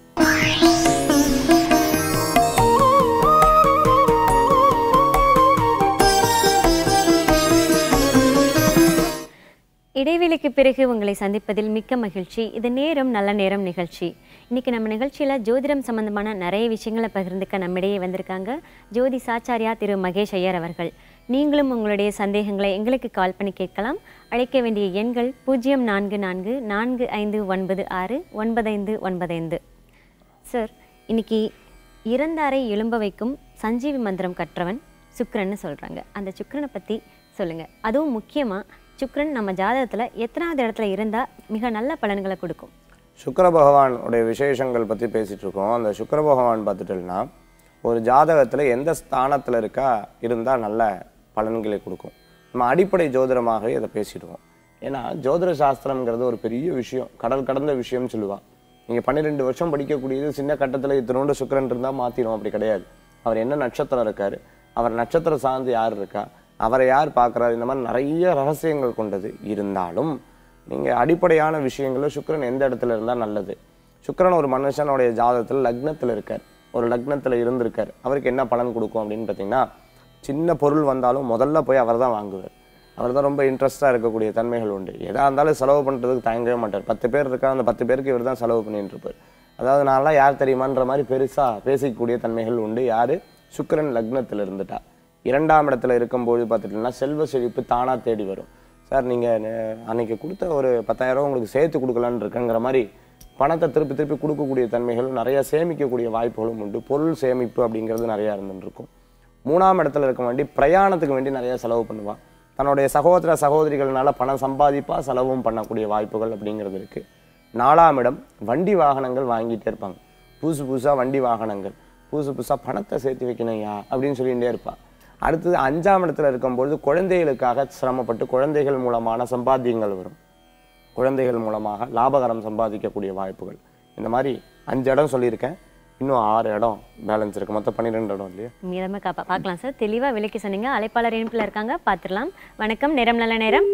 இடைவேளைக்கு பிறகு உங்களை சந்திப்பதில் மிக்க மகிழ்ச்சி இது நேரம் நல்ல நேரம் நிகழ்ச்சி இன்னைக்கு நம்ம நிகழ்ச்சியில் ஜோதிடம் சம்பந்தமான நிறைய விஷயங்களை பகிர்ந்துக்க நம்மிடையே வந்திருக்காங்க ஜோதி சாச்சாரியா திரு மகேஷ் ஐயர் அவர்கள் நீங்களும் உங்களுடைய சந்தேகங்களை எங்களுக்கு கால் பண்ணி கேட்கலாம் அழைக்க வேண்டிய எண்கள் பூஜ்ஜியம் நான்கு நான்கு நான்கு ஐந்து ஒன்பது ஆறு ஒன்பதைந்து ஒன்பதைந்து சார் இன்னைக்கு இறந்தாரை எழும்ப வைக்கும் சஞ்சீவி மந்திரம் கற்றவன் சுக்கிரன்னு சொல்கிறாங்க அந்த சுக்கிரனை பற்றி சொல்லுங்கள் அதுவும் முக்கியமாக சுக்கிரன் நம்ம ஜாதகத்தில் எத்தனாவது இடத்துல இருந்தால் மிக நல்ல பலன்களை கொடுக்கும்
சுக்கிர பகவான் உடைய விசேஷங்கள் பற்றி பேசிட்டு இருக்கோம் அந்த சுக்கிர பகவான் பார்த்துட்டோம்னா ஒரு ஜாதகத்தில் எந்த ஸ்தானத்தில் இருக்கா இருந்தால் நல்ல பலன்களை கொடுக்கும் நம்ம அடிப்படை ஜோதிடமாகவே இதை பேசிடுவோம் ஏன்னா ஜோதிட சாஸ்திரம்ங்கிறது ஒரு பெரிய விஷயம் கடல் கடந்த விஷயம்னு சொல்லுவாள் நீங்கள் பன்னிரெண்டு வருஷம் படிக்கக்கூடியது சின்ன கட்டத்தில் இத்தனோண்டு சுக்கிரன் இருந்தால் மாற்றிடும் அப்படி கிடையாது அவர் என்ன நட்சத்திரம் இருக்காரு அவர் நட்சத்திரம் சார்ந்து யார் இருக்கா அவரை யார் பார்க்குறாரு இந்த மாதிரி நிறைய ரகசியங்கள் கொண்டது இருந்தாலும் நீங்கள் அடிப்படையான விஷயங்களும் சுக்கிரன் எந்த இடத்துல இருந்தால் நல்லது சுக்கிரன் ஒரு மனுஷனுடைய ஜாதகத்தில் லக்னத்தில் இருக்கார் ஒரு லக்னத்தில் இருந்திருக்கார் அவருக்கு என்ன பலன் கொடுக்கும் அப்படின்னு பார்த்தீங்கன்னா சின்ன பொருள் வந்தாலும் முதல்ல போய் அவர் தான் வாங்குவார் அவர் தான் ரொம்ப இன்ட்ரெஸ்டாக இருக்கக்கூடிய தன்மைகள் உண்டு எதாக இருந்தாலும் செலவு பண்ணுறதுக்கு தயங்கவே மாட்டார் பத்து பேர் இருக்கா அந்த பத்து பேருக்கு இவர் தான் செலவு பண்ணிட்டு இருப்பார் அதாவது நான்லாம் யார் தெரியுமான்ற மாதிரி பெருசாக பேசிக்கக்கூடிய தன்மைகள் உண்டு யார் சுக்கிரன் லக்னத்தில் இருந்துட்டா இரண்டாம் இடத்துல இருக்கும்போது பார்த்துட்டீங்கன்னா செல்வ செழிப்பு தானாக தேடி வரும் சார் நீங்கள் அன்னைக்கு கொடுத்த ஒரு பத்தாயிரம் ரூபா உங்களுக்கு சேர்த்து கொடுக்கலான்னு இருக்கேங்கிற மாதிரி பணத்தை திருப்பி திருப்பி கொடுக்கக்கூடிய தன்மைகளும் நிறைய சேமிக்கக்கூடிய வாய்ப்புகளும் உண்டு பொருள் சேமிப்பு அப்படிங்கிறது நிறையா இருந்துட்டு இருக்கும் மூணாம் இடத்துல இருக்க வேண்டி பிரயாணத்துக்கு வேண்டி நிறைய செலவு பண்ணுவான் தன்னுடைய சகோதர சகோதரிகள்னால பணம் சம்பாதிப்பா செலவும் பண்ணக்கூடிய வாய்ப்புகள் அப்படிங்கிறது இருக்கு நாலாம் இடம் வண்டி வாகனங்கள் வாங்கிட்டே இருப்பாங்க புதுசு புதுசா வண்டி வாகனங்கள் புதுசு புதுசா பணத்தை சேர்த்து வைக்கணும்யா அப்படின்னு சொல்லிகிட்டே இருப்பா அடுத்தது அஞ்சாம் இடத்துல இருக்கும்பொழுது குழந்தைகளுக்காக சிரமப்பட்டு குழந்தைகள் மூலமான சம்பாத்தியங்கள் வரும் குழந்தைகள் மூலமாக லாபகரம் சம்பாதிக்கக்கூடிய வாய்ப்புகள் இந்த மாதிரி அஞ்சு இடம் சொல்லியிருக்கேன் இன்னும் ஆறு இடம் பேலன்ஸ் இருக்கு மொத்தம் பன்னிரெண்டு இடம் இல்லையா
மீதமா காப்பா பார்க்கலாம் சார் தெளிவா விலைக்கு சொன்னீங்க அழைப்பாளர் இணைப்பில் இருக்காங்க பார்த்துடலாம் வணக்கம் நேரம் நல்ல நேரம்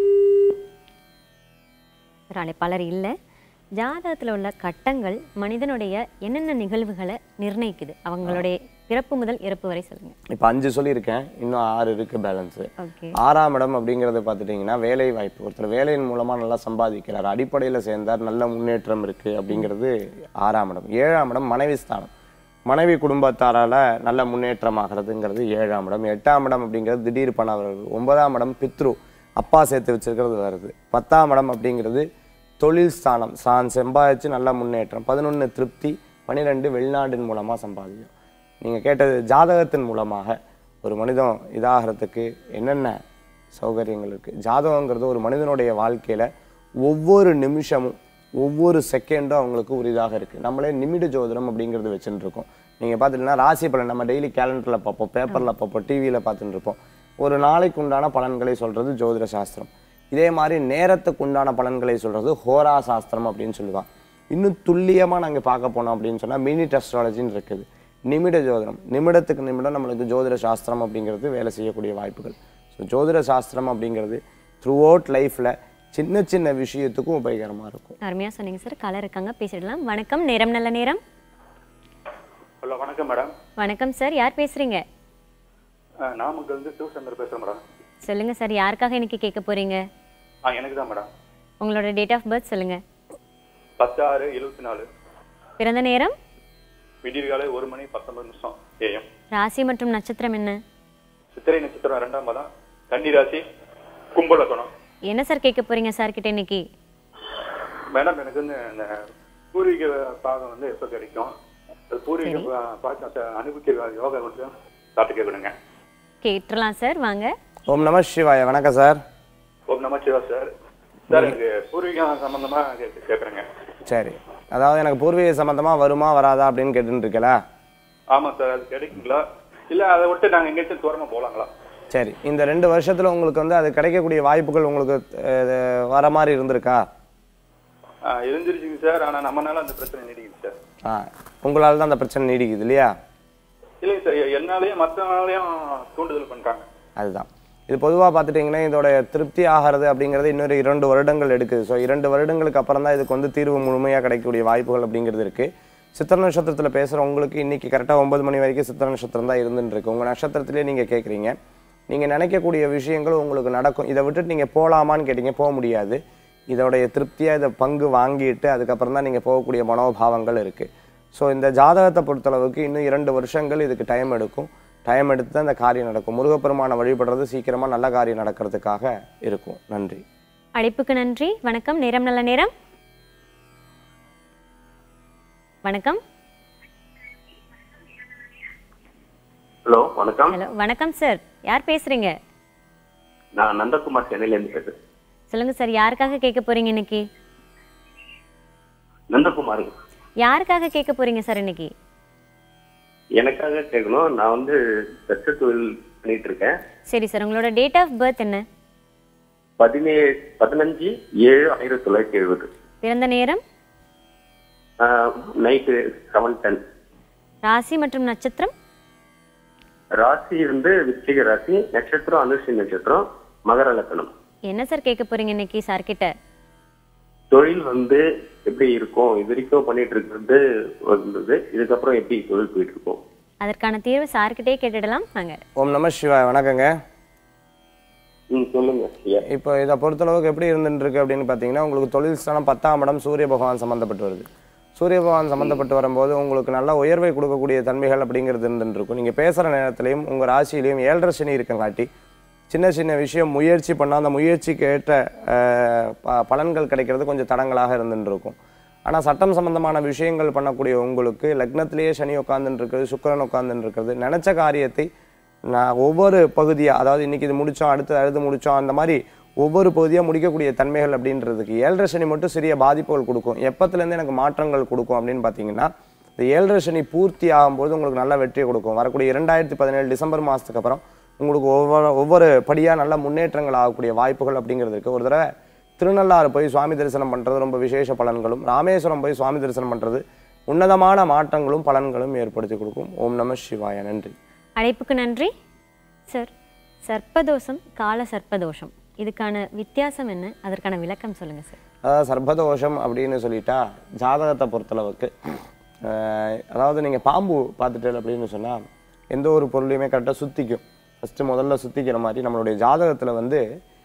ஒரு அழைப்பாளர் இல்லை ஜாதகத்துல உள்ள கட்டங்கள் மனிதனுடைய என்னென்ன நிகழ்வுகளை நிர்ணயிக்குது அவங்களுடைய பிறப்பு முதல் இறப்பு வரை சொல்லுங்க
இப்போ அஞ்சு சொல்லியிருக்கேன் இன்னும் ஆறு இருக்கு பேலன்ஸு
ஓகே
ஆறாம் இடம் அப்படிங்கிறது பார்த்துட்டிங்கன்னா வேலை வாய்ப்பு ஒருத்தர் வேலையின் மூலமா நல்லா சம்பாதிக்கிறார் அடிப்படையில் சேர்ந்தார் நல்ல முன்னேற்றம் இருக்கு அப்படிங்கிறது ஆறாம் இடம் ஏழாம் இடம் மனைவி ஸ்தானம் மனைவி குடும்பத்தாரால நல்ல முன்னேற்றம் ஆகிறதுங்கிறது ஏழாம் இடம் எட்டாம் இடம் அப்படிங்கிறது திடீர் பண வரவு ஒன்பதாம் இடம் பித்ரு அப்பா சேர்த்து வச்சிருக்கிறது வருது பத்தாம் இடம் அப்படிங்கிறது தொழில் ஸ்தானம் சான் சம்பாதிச்சு நல்ல முன்னேற்றம் பதினொன்று திருப்தி பன்னிரெண்டு வெளிநாட்டின் மூலமா சம்பாதிக்கும் நீங்கள் கேட்டது ஜாதகத்தின் மூலமாக ஒரு மனிதன் இதாகிறதுக்கு என்னென்ன சௌகரியங்கள் இருக்குது ஜாதகங்கிறது ஒரு மனிதனுடைய வாழ்க்கையில் ஒவ்வொரு நிமிஷமும் ஒவ்வொரு செகண்டும் அவங்களுக்கு உரிதாக இருக்குது நம்மளே நிமிட ஜோதிடம் அப்படிங்கிறது வச்சுட்டு இருக்கோம் நீங்கள் பார்த்துட்டீங்கன்னா ராசி பலன் நம்ம டெய்லி கேலண்டரில் பார்ப்போம் பேப்பரில் பார்ப்போம் டிவியில் பார்த்துட்டு இருப்போம் ஒரு நாளைக்கு உண்டான பலன்களை சொல்கிறது ஜோதிட சாஸ்திரம் இதே மாதிரி நேரத்துக்கு உண்டான பலன்களை சொல்கிறது ஹோரா சாஸ்திரம் அப்படின்னு சொல்லுவாங்க இன்னும் துல்லியமாக நாங்கள் பார்க்க போனோம் அப்படின்னு சொன்னால் மினிட் அஸ்ட்ராலஜின்னு இருக்குது நிமிட ஜோதிடம் நிமிடத்துக்கு நிமிடம் நம்மளுக்கு ஜோதிட சாஸ்திரம் அப்படிங்கிறது வேலை செய்யக்கூடிய வாய்ப்புகள் ஸோ ஜோதிட சாஸ்திரம் அப்படிங்கிறது த்ரூ அவுட் லைஃப்பில் சின்ன சின்ன விஷயத்துக்கும் உபயோகரமாக இருக்கும்
அருமையா சொன்னீங்க சார் கலர் இருக்காங்க பேசிடலாம் வணக்கம் நேரம் நல்ல நேரம்
ஹலோ வணக்கம் மேடம்
வணக்கம் சார் யார் பேசுறீங்க
அஹ் நாமக்கல் இருந்து சிவசந்தர் பேசுறேன் மேடம்
சொல்லுங்க சார் யாருக்காக இன்னைக்கு கேட்க போறீங்க
ஆ எனக்கு தான் மேடம்
உங்களோட டேட் ஆஃப் பர்த் சொல்லுங்க
பத்து ஆறு எழுபத்தி நாலு
பிறந்த நேரம்
விடியற்காலை ஒரு மணி பத்தொன்பது நிமிஷம் ஏஎம்
ராசி மற்றும் நட்சத்திரம் என்ன
சித்திரை நட்சத்திரம் ரெண்டாம் மாதம் கன்னி ராசி கும்பலக்கணம்
என்ன சார் கேட்க போறீங்க சார் கிட்ட இன்னைக்கு
மேடம் எனக்கு வந்து இந்த பூர்வீக பாகம் வந்து எப்போ கிடைக்கும் அது பூர்வீக பா- பாகத்தை அனுபவிக்கிற யோகா மட்டும் காட்டு கேட்கணுங்க
கேட்டுடலாம் சார் வாங்க
ஓம் நம சிவாய வணக்கம் sir
Om Namashivaya sir sir எனக்கு பூர்வீகம் சம்பந்தமா கே- கேட்குறேங்க
சரி அதாவது எனக்கு பூர்வீக சம்மந்தமாக வருமா வராதா அப்படின்னு கேட்டுட்டு இருக்கல
ஆமா சார் அது கிடைக்குங்களா இல்ல அதை விட்டு நாங்க எங்கேயாச்சும் தூரமா போலாங்களா
சரி இந்த ரெண்டு வருஷத்தில் உங்களுக்கு வந்து அது கிடைக்கக்கூடிய வாய்ப்புகள் உங்களுக்கு அஹ், வர மாதிரி இருந்திருக்கா
ஆ, இருந்துருச்சுங்க சார் ஆனா நம்மனால அந்த பிரச்சனை நீடிக்குது சார்
ஆ உங்களால் தான் அந்த பிரச்சனை நீடிக்குது இல்லையா
இல்லைங்க சார் என்னாலையும் மற்றவங்களையும் தூண்டுதல் பண்றாங்க
அதுதான் இது பொதுவாக பார்த்துட்டிங்கன்னா இதோட திருப்தி ஆகிறது அப்படிங்கிறது இன்னொரு இரண்டு வருடங்கள் எடுக்குது ஸோ இரண்டு வருடங்களுக்கு அப்புறம் தான் இதுக்கு வந்து தீர்வு முழுமையாக கிடைக்கக்கூடிய வாய்ப்புகள் அப்படிங்கிறது இருக்குது சித்திர நட்சத்திரத்தில் பேசுகிற உங்களுக்கு இன்னைக்கு கரெக்டாக ஒன்பது மணி வரைக்கும் சித்திர நட்சத்திரம் தான் இருந்துட்டு இருக்கு உங்கள் நட்சத்திரத்திலே நீங்கள் கேட்குறீங்க நீங்கள் நினைக்கக்கூடிய விஷயங்கள் உங்களுக்கு நடக்கும் இதை விட்டுட்டு நீங்கள் போகலாமான்னு கேட்டீங்க போக முடியாது இதோடைய திருப்தியாக இதை பங்கு வாங்கிட்டு அதுக்கப்புறம் தான் நீங்கள் போகக்கூடிய மனோபாவங்கள் இருக்குது ஸோ இந்த ஜாதகத்தை பொறுத்தளவுக்கு இன்னும் இரண்டு வருஷங்கள் இதுக்கு டைம் எடுக்கும் டைம் எடுத்து தான் இந்த காரியம் நடக்கும் முருகப்பெருமானை வழிபடுறது சீக்கிரமாக நல்ல காரியம் நடக்கிறதுக்காக இருக்கும் நன்றி
அழைப்புக்கு நன்றி வணக்கம் நேரம் நல்ல நேரம் வணக்கம்
ஹலோ வணக்கம்
ஹலோ வணக்கம் சார் யார் பேசுறீங்க
நான் நந்தகுமார் சென்னையில இருந்து பேசுறேன்
சொல்லுங்க சார் யாருக்காக கேட்க போறீங்க இன்னைக்கு
நந்தகுமார்
யாருக்காக கேட்க போறீங்க சார் இன்னைக்கு
எனக்காக கேட்கணும் நான் வந்து தச்ச தொழில் பண்ணிட்டு இருக்கேன்
சரி சார் உங்களோட டேட் ஆஃப் பர்த் என்ன
பதினேழு பதினஞ்சு ஏழு ஆயிரத்தி தொள்ளாயிரத்தி எழுபது
பிறந்த நேரம்
நைட்டு செவன் டென்
ராசி மற்றும் நட்சத்திரம்
ராசி வந்து விருச்சிக ராசி நட்சத்திரம் அனுஷி நட்சத்திரம் மகர லக்னம்
என்ன சார் கேட்க போறீங்க இன்னைக்கு சார் கிட்ட
தொழில் வந்து எப்படி இருக்கும் இது வரைக்கும் பண்ணிட்டு இருக்கிறது வந்தது இதுக்கப்புறம் எப்படி தொழில் போயிட்டு இருக்கும்
அதற்கான தீர்வு சார்கிட்டே கேட்டுடலாம் வாங்க
ஓம் நம சிவாய் வணக்கங்க
ம் சொல்லுங்க ஐயா
இப்போ இதை பொறுத்தளவுக்கு எப்படி இருந்துட்டு இருக்கு அப்படின்னு பார்த்தீங்கன்னா உங்களுக்கு தொழில் ஸ்தானம் பத்தாம் இடம் சூரிய பகவான் சம்மந்தப்பட்டு வருது சூரிய பகவான் சம்மந்தப்பட்டு வரும்போது உங்களுக்கு நல்ல உயர்வை கொடுக்கக்கூடிய தன்மைகள் அப்படிங்கிறது இருந்துட்டு இருக்கும் நீங்கள் பேசுகிற நேரத்திலையும் உங்கள் ராசியிலையும் ஏழரை சனி இருக்கங்காட்டி சின்ன சின்ன விஷயம் முயற்சி பண்ணால் அந்த முயற்சிக்கு ஏற்ற அஹ், ப- பலன்கள் கிடைக்கிறது கொஞ்சம் தடங்களாக இருந்துட்டு இருக்கும் ஆனால் சட்டம் சம்பந்தமான விஷயங்கள் பண்ணக்கூடிய உங்களுக்கு லக்னத்திலேயே சனி உட்காந்துட்டு இருக்கிறது சுக்கிரன் உட்காந்துட்டு இருக்கிறது நினச்ச காரியத்தை நான் ஒவ்வொரு பகுதியாக அதாவது இன்னைக்கு இது முடித்தோம் அடுத்து அடுத்து முடித்தோம் அந்த மாதிரி ஒவ்வொரு பகுதியாக முடிக்கக்கூடிய தன்மைகள் அப்படின்றதுக்கு ஏழரை சனி மட்டும் சிறிய பாதிப்புகள் கொடுக்கும் எப்பத்துலேருந்து எனக்கு மாற்றங்கள் கொடுக்கும் அப்படின்னு பார்த்தீங்கன்னா இந்த ஏழரை சனி பூர்த்தி ஆகும்போது உங்களுக்கு நல்ல வெற்றியை கொடுக்கும் வரக்கூடிய இரண்டாயிரத்தி பதினேழு டிசம்பர் மாதத்துக்கு அப்புறம் உங்களுக்கு ஒவ்வொரு ஒவ்வொரு படியாக நல்ல முன்னேற்றங்கள் ஆகக்கூடிய வாய்ப்புகள் அப்படிங்கிறது இருக்குது ஒரு தடவை திருநள்ளாறு போய் சுவாமி தரிசனம் பண்ணுறது ரொம்ப விசேஷ பலன்களும் ராமேஸ்வரம் போய் சுவாமி தரிசனம் பண்ணுறது உன்னதமான மாற்றங்களும் பலன்களும் ஏற்படுத்தி கொடுக்கும் ஓம் நம சிவாய நன்றி
அழைப்புக்கு நன்றி சார் சர்ப்பதோஷம் கால சர்ப்பதோஷம் இதுக்கான வித்தியாசம் என்ன அதற்கான விளக்கம் சொல்லுங்க சார்
அதாவது சர்ப்பதோஷம் அப்படின்னு சொல்லிட்டா ஜாதகத்தை பொறுத்தளவுக்கு அஹ், அதாவது நீங்கள் பாம்பு பார்த்துட்டு அப்படின்னு சொன்னால் எந்த ஒரு பொருளையுமே கரெக்டாக சுற்றிக்கும் ஃபஸ்ட்டு முதல்ல சுற்றிக்கிற மாதிரி நம்மளுடைய ஜாதகத்தில் வந்து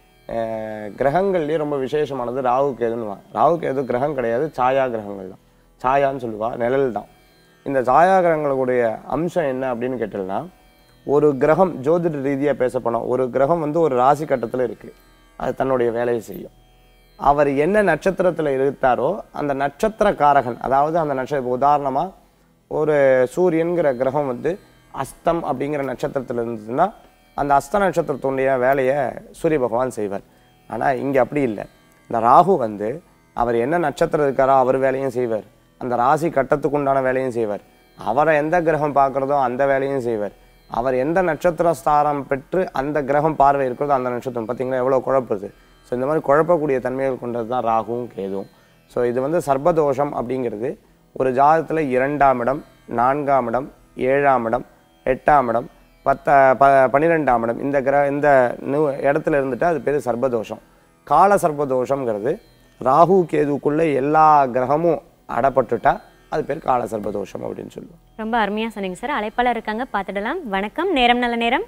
அஹ், கிரகங்கள்லேயே ரொம்ப விசேஷமானது ராகு கேதுன்னு ராகு கேது கிரகம் கிடையாது சாயா கிரகங்கள் தான் சாயான்னு சொல்லுவா நிழல் தான் இந்த சாயா கிரகங்களுடைய அம்சம் என்ன அப்படின்னு கேட்டீங்கன்னா ஒரு கிரகம் ஜோதிட ரீதியாக பேச போனோம் ஒரு கிரகம் வந்து ஒரு ராசி கட்டத்தில் இருக்குது அது தன்னுடைய வேலையை செய்யும் அவர் என்ன நட்சத்திரத்தில் இருக்காரோ அந்த நட்சத்திரக்காரகன் அதாவது அந்த நட்சத்திர உதாரணமாக ஒரு சூரியன்கிற கிரகம் வந்து அஸ்தம் அப்படிங்கிற நட்சத்திரத்தில் இருந்ததுன்னா அந்த அஸ்த நட்சத்திரத்துடைய வேலையை சூரிய பகவான் செய்வார் ஆனால் இங்கே அப்படி இல்லை இந்த ராகு வந்து அவர் என்ன நட்சத்திரம் இருக்காரோ அவர் வேலையும் செய்வார் அந்த ராசி கட்டத்துக்கு உண்டான வேலையும் செய்வார் அவரை எந்த கிரகம் பார்க்குறதோ அந்த வேலையும் செய்வார் அவர் எந்த நட்சத்திர ஸ்தானம் பெற்று அந்த கிரகம் பார்வை இருக்கிறதோ அந்த நட்சத்திரம் பார்த்தீங்களா எவ்வளோ குழப்புது ஸோ இந்த மாதிரி குழப்பக்கூடிய தன்மைகள் கொண்டது தான் ராகுவும் கேதுவும் ஸோ இது வந்து சர்ப்பதோஷம் அப்படிங்கிறது ஒரு ஜாதகத்தில் இரண்டாம் இடம் நான்காம் இடம் ஏழாம் இடம் எட்டாம் இடம் பத்த ப பன்னிரெண்டாம் இடம் இந்த கிர இந்த நு இடத்துல இருந்துட்டு அது பேர் சர்ப்பதோஷம் கால சர்ப்பதோஷம்ங்கிறது ராகு கேதுக்குள்ளே எல்லா கிரகமும் அடப்பட்டுட்டா அது பேர் கால சர்ப்பதோஷம் அப்படின்னு சொல்லுவோம்
ரொம்ப அருமையா சொன்னீங்க சார் அழைப்பாளர் இருக்காங்க பார்த்துடலாம் வணக்கம் நேரம் நல்ல நேரம்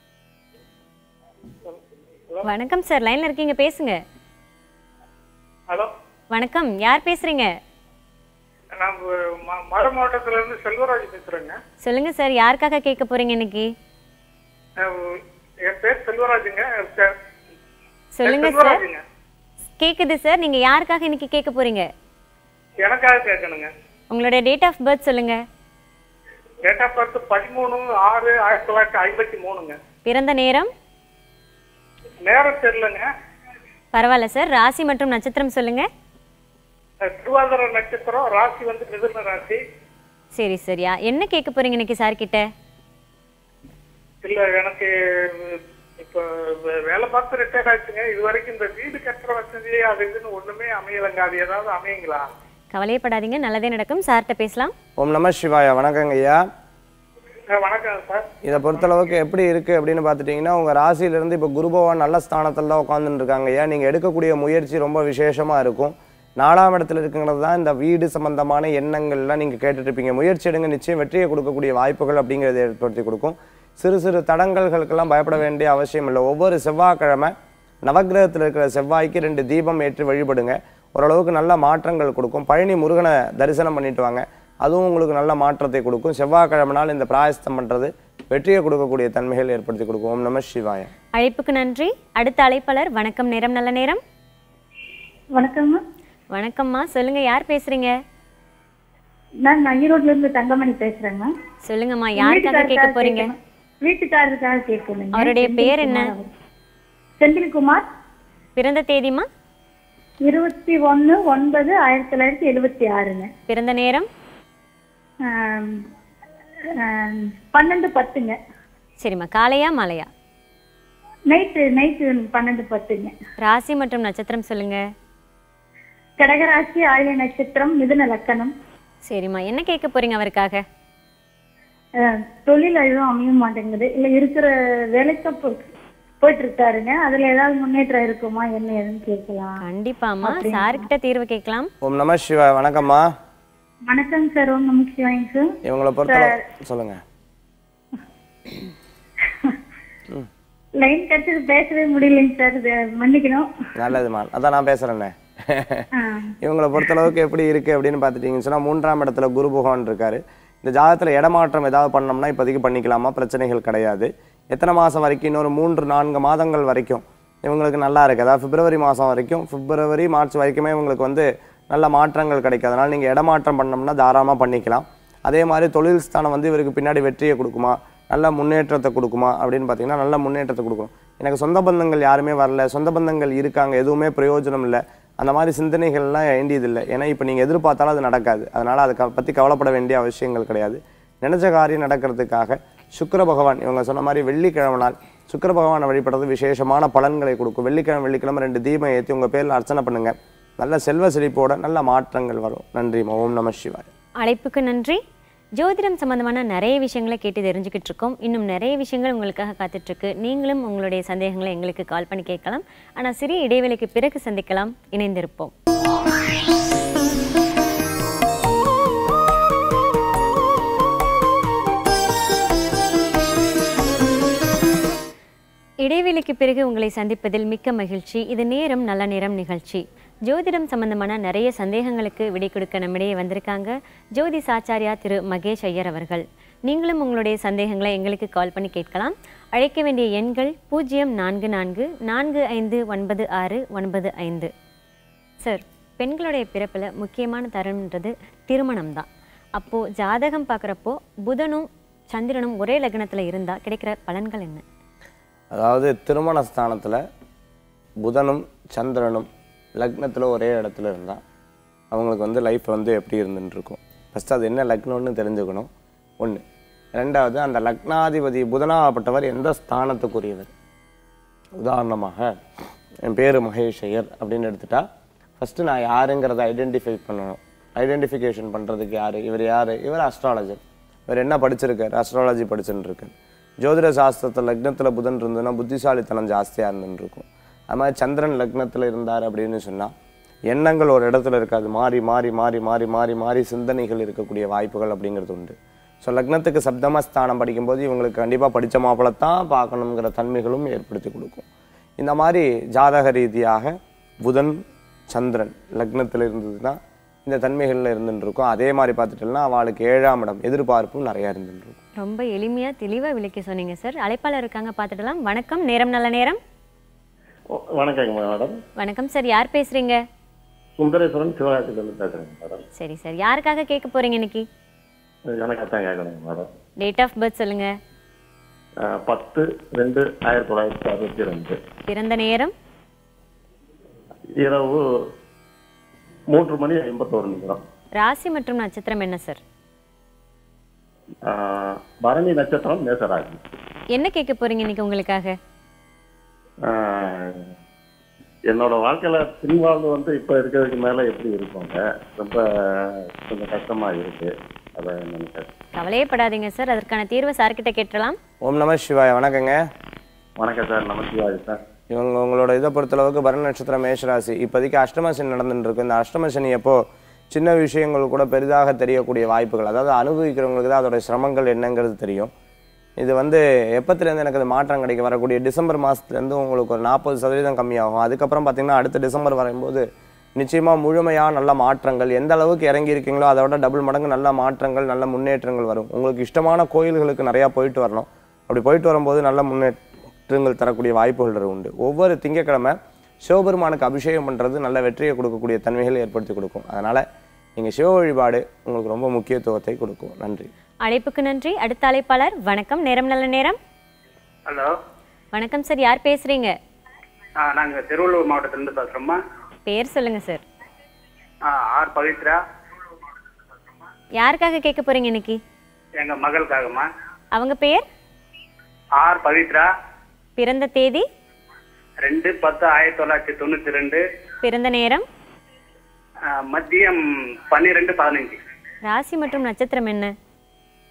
வணக்கம் சார் லைன்ல இருக்கீங்க பேசுங்க
ஹலோ
வணக்கம் யார் பேசுறீங்க
நான் ம- மர மாவட்டத்துல இருந்து செல்வராஜ் பேசுறேங்க
சொல்லுங்க சார் யாருக்காக கேட்க போறீங்க இன்னைக்கு
அஹ் என் பேர் செல்வராஜுங்க சார்
சொல்லுங்க சார்
செல்வராஜுங்க
கேக்குது சார் நீங்க யாருக்காக இன்னைக்கு கேட்க போறீங்க
எனக்காக கேட்கணுங்க
உங்களுடைய டேட் ஆஃப் பர்த் சொல்லுங்க
டேட் ஆஃப் பர்த் பதிமூணு ஆறு ஆயிரத்தி தொள்ளாயிரத்தி ஐம்பத்தி மூணுங்க
பிறந்த நேரம்
நேரம் தெரியலங்க
பரவாயில்ல சார் ராசி மற்றும் நட்சத்திரம் சொல்லுங்க
அஹ் திருவாதிரை நட்சத்திரம் ராசி வந்து மிதுன ராசி
சரி சரியா என்ன கேட்க போறீங்க இன்னைக்கு சார் கிட்ட
இல்ல எனக்கு இப்ப வே- வேலை பார்த்து ரிட்டையர் ஆச்சுங்க இது வரைக்கும் இந்த வீடு கட்டுற வசதி அது இதுன்னு ஒண்ணுமே அமையலைங்க அது ஏதாவது அமையுங்களா
கவலையப்படாதீங்க நல்லதே நடக்கும் சார்கிட்ட பேசலாம்
ஓம் நம சிவாய வணக்கங்க ஐயா
அஹ் வணக்கம் சார்
இதை பொறுத்தளவுக்கு எப்படி இருக்குது அப்படின்னு பார்த்துட்டிங்கன்னா உங்கள் ராசியிலேருந்து இப்போ குரு பகவான் நல்ல ஸ்தானத்தில் தான் உட்காந்துட்டு இருக்காங்க ஐயா நீங்கள் எடுக்கக்கூடிய முயற்சி ரொம்ப விசேஷமாக இருக்கும் நாலாம் இடத்துல இருக்குங்கிறது தான் இந்த வீடு சம்பந்தமான எண்ணங்கள்லாம் நீங்கள் கேட்டுட்ருப்பீங்க முயற்சி எடுங்க நிச்சயம் வெற்றியை கொடுக்கக்கூடிய வாய்ப்புகள் அப்படிங்கிறத ஏற்படுத்தி கொடுக்கும் சிறு சிறு தடங்கல்களுக்கெல்லாம் பயப்பட வேண்டிய அவசியம் இல்லை ஒவ்வொரு செவ்வாய்க்கிழமை நவக்கிரகத்தில் இருக்கிற செவ்வாய்க்கு ரெண்டு தீபம் ஏற்றி வழிபடுங்க ஓரளவுக்கு நல்ல மாற்றங்கள் கொடுக்கும் பழனி முருகனை தரிசனம் பண்ணிட்டு வாங்க அதுவும் உங்களுக்கு நல்ல மாற்றத்தை கொடுக்கும் செவ்வாய்க்கிழமை நாள் இந்த பிராயஸ்தம் பண்ணுறது வெற்றியை கொடுக்கக்கூடிய தன்மைகள் ஏற்படுத்தி கொடுக்கும் ஓம் நம சிவாய
அழைப்புக்கு நன்றி அடுத்த அழைப்பாளர் வணக்கம் நேரம் நல்ல நேரம்
வணக்கம்மா
வணக்கம்மா சொல்லுங்க யார் பேசுறீங்க
நான் ஈரோட்ல இருந்து தங்கமணி பேசுறேங்க
சொல்லுங்கம்மா யாருக்காக கேட்க போறீங்க
வீட்டுக்காரருக்காக கேட்கணுங்க
அவருடைய பேர் என்ன?
செந்தில்குமார்
பிறந்த தேதிமா
இருபத்தி ஒண்ணு ஒன்பது ஆயிரத்தி தொள்ளாயிரத்தி எழுபத்தி ஆறுங்க
பிறந்த நேரம்
ஆம், ஆம், பன்னெண்டு பத்துங்க
சரிம்மா காலையா மாலையா
நைட்டு நைட்டு பன்னெண்டு பத்துங்க
ராசி மற்றும் நட்சத்திரம் சொல்லுங்க
கடகராசி ஆயில நட்சத்திரம் மிதுன லக்கணம்
சரிம்மா என்ன கேட்க போறீங்க அவருக்காக
அஹ், தொழில் எதுவும் அமைய மாட்டேங்குது இல்ல இருக்கிற வேலைக்கு தான் போ- போயிட்டு இருக்காருங்க அதுல ஏதாவது முன்னேற்றம் இருக்குமா என்ன ஏதுன்னு கேட்கலாம்
கண்டிப்பாம்மா சார்கிட்ட தீர்வு கேட்கலாம்
ஓம் நம சிவா வணக்கம்மா
வணக்கம் சார் ஓம் நமக்கு சிவாங்க சார்
இவங்களை பொறுத்தளவு சொல்லுங்க
லைன் கிடைச்சது பேசவே முடியலைங்க சார் இது மன்னிக்கணும்
நல்லதுமா அதான் நான் பேசுறேனே இவங்களை பொறுத்தளவுக்கு எப்படி இருக்கு அப்படின்னு பார்த்துட்டீங்கன்னு சொன்னா மூன்றாம் இடத்துல குரு பகவான் இருக்காரு இந்த ஜாதகத்துல இடமாற்றம் ஏதாவது பண்ணோம்னா இப்போதைக்கு பண்ணிக்கலாமா பிரச்சனைகள் கிடையாது எத்தனை மாசம் வரைக்கும் இன்னொரு மூன்று நான்கு மாதங்கள் வரைக்கும் இவங்களுக்கு நல்லா இருக்கு அதாவது பிப்ரவரி மாதம் வரைக்கும் பிப்ரவரி மார்ச் வரைக்குமே இவங்களுக்கு வந்து நல்ல மாற்றங்கள் கிடைக்கும் அதனால நீங்க இடமாற்றம் பண்ணோம்னா தாராளமா பண்ணிக்கலாம் அதே மாதிரி தொழில் ஸ்தானம் வந்து இவருக்கு பின்னாடி வெற்றியை கொடுக்குமா நல்ல முன்னேற்றத்தை கொடுக்குமா அப்படின்னு பார்த்தீங்கன்னா நல்ல முன்னேற்றத்தை கொடுக்கும் எனக்கு சொந்த பந்தங்கள் யாருமே வரல சொந்த பந்தங்கள் இருக்காங்க எதுவுமே பிரயோஜனம் இல்லை அந்த மாதிரி சிந்தனைகள்லாம் வேண்டியதில்லை ஏன்னா இப்போ நீங்கள் எதிர்பார்த்தாலும் அது நடக்காது அதனால் அதை க பற்றி கவலைப்பட வேண்டிய அவசியங்கள் கிடையாது நினைச்ச காரியம் நடக்கிறதுக்காக சுக்கிர பகவான் இவங்க சொன்ன மாதிரி வெள்ளிக்கிழமை நாள் சுக்கிர பகவானை வழிபடுறது விசேஷமான பலன்களை கொடுக்கும் வெள்ளிக்கிழமை வெள்ளிக்கிழமை ரெண்டு தீபம் ஏற்றி உங்கள் பேரில் அர்ச்சனை பண்ணுங்க நல்ல செல்வ செழிப்போட நல்ல மாற்றங்கள் வரும் நன்றி ஓம் நம சிவாய்
அழைப்புக்கு நன்றி ஜோதிடம் சம்பந்தமான நிறைய விஷயங்களை கேட்டு தெரிஞ்சுக்கிட்டு இருக்கோம் இன்னும் நிறைய விஷயங்கள் உங்களுக்காக காத்துட்டு இருக்கு நீங்களும் உங்களுடைய சந்தேகங்களை எங்களுக்கு கால் பண்ணி கேட்கலாம் ஆனால் சிறிய இடைவேளைக்கு பிறகு சந்திக்கலாம் இணைந்திருப்போம் இடைவேளைக்கு பிறகு உங்களை சந்திப்பதில் மிக்க மகிழ்ச்சி இது நேரம் நல்ல நேரம் நிகழ்ச்சி ஜோதிடம் சம்பந்தமான நிறைய சந்தேகங்களுக்கு விடை கொடுக்க நம்மிடையே வந்திருக்காங்க ஜோதி சாச்சாரியா திரு மகேஷ் ஐயர் அவர்கள் நீங்களும் உங்களுடைய சந்தேகங்களை எங்களுக்கு கால் பண்ணி கேட்கலாம் அழைக்க வேண்டிய எண்கள் பூஜ்ஜியம் நான்கு நான்கு நான்கு ஐந்து ஒன்பது ஆறு ஒன்பது ஐந்து சார் பெண்களுடைய பிறப்பில் முக்கியமான தருணம்ன்றது திருமணம் தான் அப்போது ஜாதகம் பார்க்குறப்போ புதனும் சந்திரனும் ஒரே லக்னத்தில் இருந்தால் கிடைக்கிற பலன்கள் என்ன
அதாவது திருமண ஸ்தானத்தில் புதனும் சந்திரனும் லக்னத்தில் ஒரே இடத்துல இருந்தால் அவங்களுக்கு வந்து லைஃப் வந்து எப்படி இருந்துன்னு இருக்கும் ஃபஸ்ட்டு அது என்ன லக்னம்னு தெரிஞ்சுக்கணும் ஒன்று ரெண்டாவது அந்த லக்னாதிபதி புதனாகப்பட்டவர் எந்த ஸ்தானத்துக்குரியவர் உதாரணமாக என் பேர் மகேஷ் ஐயர் அப்படின்னு எடுத்துட்டா ஃபஸ்ட்டு நான் யாருங்கிறத ஐடென்டிஃபை பண்ணணும் ஐடென்டிஃபிகேஷன் பண்ணுறதுக்கு யார் இவர் யார் இவர் அஸ்ட்ராலஜர் இவர் என்ன படிச்சிருக்காரு அஸ்ட்ராலஜி படிச்சுன்னு இருக்காரு ஜோதிட சாஸ்திரத்தில் லக்னத்தில் புதன் இருந்ததுன்னா புத்திசாலித்தனம் ஜாஸ்தியாக இருந்துன்னு இருக்கும் அது மாதிரி சந்திரன் லக்னத்தில் இருந்தார் அப்படின்னு சொன்னால் எண்ணங்கள் ஒரு இடத்துல இருக்காது மாறி மாறி மாறி மாறி மாறி மாறி சிந்தனைகள் இருக்கக்கூடிய வாய்ப்புகள் அப்படிங்கிறது உண்டு ஸோ லக்னத்துக்கு சப்தமஸ்தானம் படிக்கும்போது இவங்களுக்கு கண்டிப்பாக படித்த மாப்பிளை தான் பார்க்கணுங்கிற தன்மைகளும் ஏற்படுத்தி கொடுக்கும் இந்த மாதிரி ஜாதக ரீதியாக புதன் சந்திரன் லக்னத்தில் இருந்ததுன்னா இந்த தன்மைகளில் இருந்துட்டு இருக்கும் அதே மாதிரி பார்த்துட்டோம்னா அவளுக்கு ஏழாம் இடம் எதிர்பார்ப்பும் நிறையா இருந்துட்டு இருக்கும்
ரொம்ப எளிமையாக தெளிவாக விளக்கி சொன்னீங்க சார் அழைப்பாளர் இருக்காங்க பார்த்துடலாம் வணக்கம் நேரம் நல்ல நேரம்
வணக்கங்க மேடம்
வணக்கம் சார் யார் பேசுறீங்க
சுந்தரேஸ்வரன் சிவகாசிலேருந்து பேசுறேங்க மேடம்
சரி சார் யாருக்காக கேட்க போறீங்க இன்னைக்கு
எனக்கு அதான் கேட்கணுங்க மேடம்
டேட் ஆஃப் பர்த் சொல்லுங்க
அஹ், பத்து ரெண்டு ஆயிரத்தி தொள்ளாயிரத்தி அறுபத்தி ரெண்டு
பிறந்த நேரம்
இரவு மூன்று மணி ஐம்பத்தோரு நிமிடம்
ராசி மற்றும் நட்சத்திரம் என்ன சார்
அஹ், பரணி நட்சத்திரம் மேசராசி
என்ன கேட்க போறீங்க இன்னைக்கு உங்களுக்காக
அஹ், என்னோட வாழ்க்கையில பின்வாழ்வு வந்து இப்ப இருக்கிறதுக்கு மேல எப்படி இருக்குங்க ரொம்ப கொஞ்சம் கஷ்டமா இருக்கு அதை நினைக்கிறேன்
கவலையே படாதீங்க சார் அதற்கான தீர்வை சார்கிட்ட கேட்டலாம்
ஓம் நம சிவாய வணக்கங்க
வணக்கம் சார் நமஸ்கார் சார்
இவங்க உங்களோட இதை பொறுத்தளவுக்கு பரண நட்சத்திரம் மேஷராசி இப்போதைக்கு அஷ்டம சனி நடந்துட்டு இருக்கு இந்த அஷ்டம சனி எப்போ சின்ன விஷயங்கள் கூட பெரிதாக தெரியக்கூடிய வாய்ப்புகள் அதாவது அனுபவிக்கிறவங்களுக்கு தான் அதோட சிரமங்கள் என்னங்கிறது தெரியும் இது வந்து எப்பத்துலேருந்து எனக்கு அது மாற்றம் கிடைக்க வரக்கூடிய டிசம்பர் மாதத்துலேருந்து உங்களுக்கு ஒரு நாற்பது சதவீதம் கம்மியாகும் அதுக்கப்புறம் பார்த்தீங்கன்னா அடுத்த டிசம்பர் வரும்போது நிச்சயமாக முழுமையாக நல்ல மாற்றங்கள் எந்த அளவுக்கு இறங்கி இருக்கீங்களோ அதை விட டபுள் மடங்கு நல்ல மாற்றங்கள் நல்ல முன்னேற்றங்கள் வரும் உங்களுக்கு இஷ்டமான கோயில்களுக்கு நிறையா போயிட்டு வரணும் அப்படி போயிட்டு வரும்போது நல்ல முன்னேற்றங்கள் தரக்கூடிய வாய்ப்புகள் உண்டு ஒவ்வொரு திங்கட்கிழமை சிவபெருமானுக்கு அபிஷேகம் பண்ணுறது நல்ல வெற்றியை கொடுக்கக்கூடிய தன்மைகள் ஏற்படுத்தி கொடுக்கும் அதனால் நீங்கள் சிவ வழிபாடு உங்களுக்கு ரொம்ப முக்கியத்துவத்தை கொடுக்கும் நன்றி
அழைப்புக்கு நன்றி அடுத்த அழைப்பாளர் வணக்கம் நேரம் நல்ல நேரம்
ஹலோ
வணக்கம் சார் யார் பேசுறீங்க
ஆ நாங்கள் திருவள்ளூர் மாவட்டத்திலேருந்து பேசுகிறோம்மா
பேர் சொல்லுங்க சார்
ஆ ஆர் பவித்ரா
யாருக்காக கேட்க போறீங்க இன்னைக்கு
எங்கள் மகளுக்காகம்மா
அவங்க பெயர்
ஆர் பவித்ரா
பிறந்த தேதி
ரெண்டு பத்து ஆயிரத்தி தொள்ளாயிரத்தி தொண்ணூற்றி ரெண்டு
பிறந்த நேரம்
மதியம் பன்னிரெண்டு பதினஞ்சு
ராசி மற்றும் நட்சத்திரம் என்ன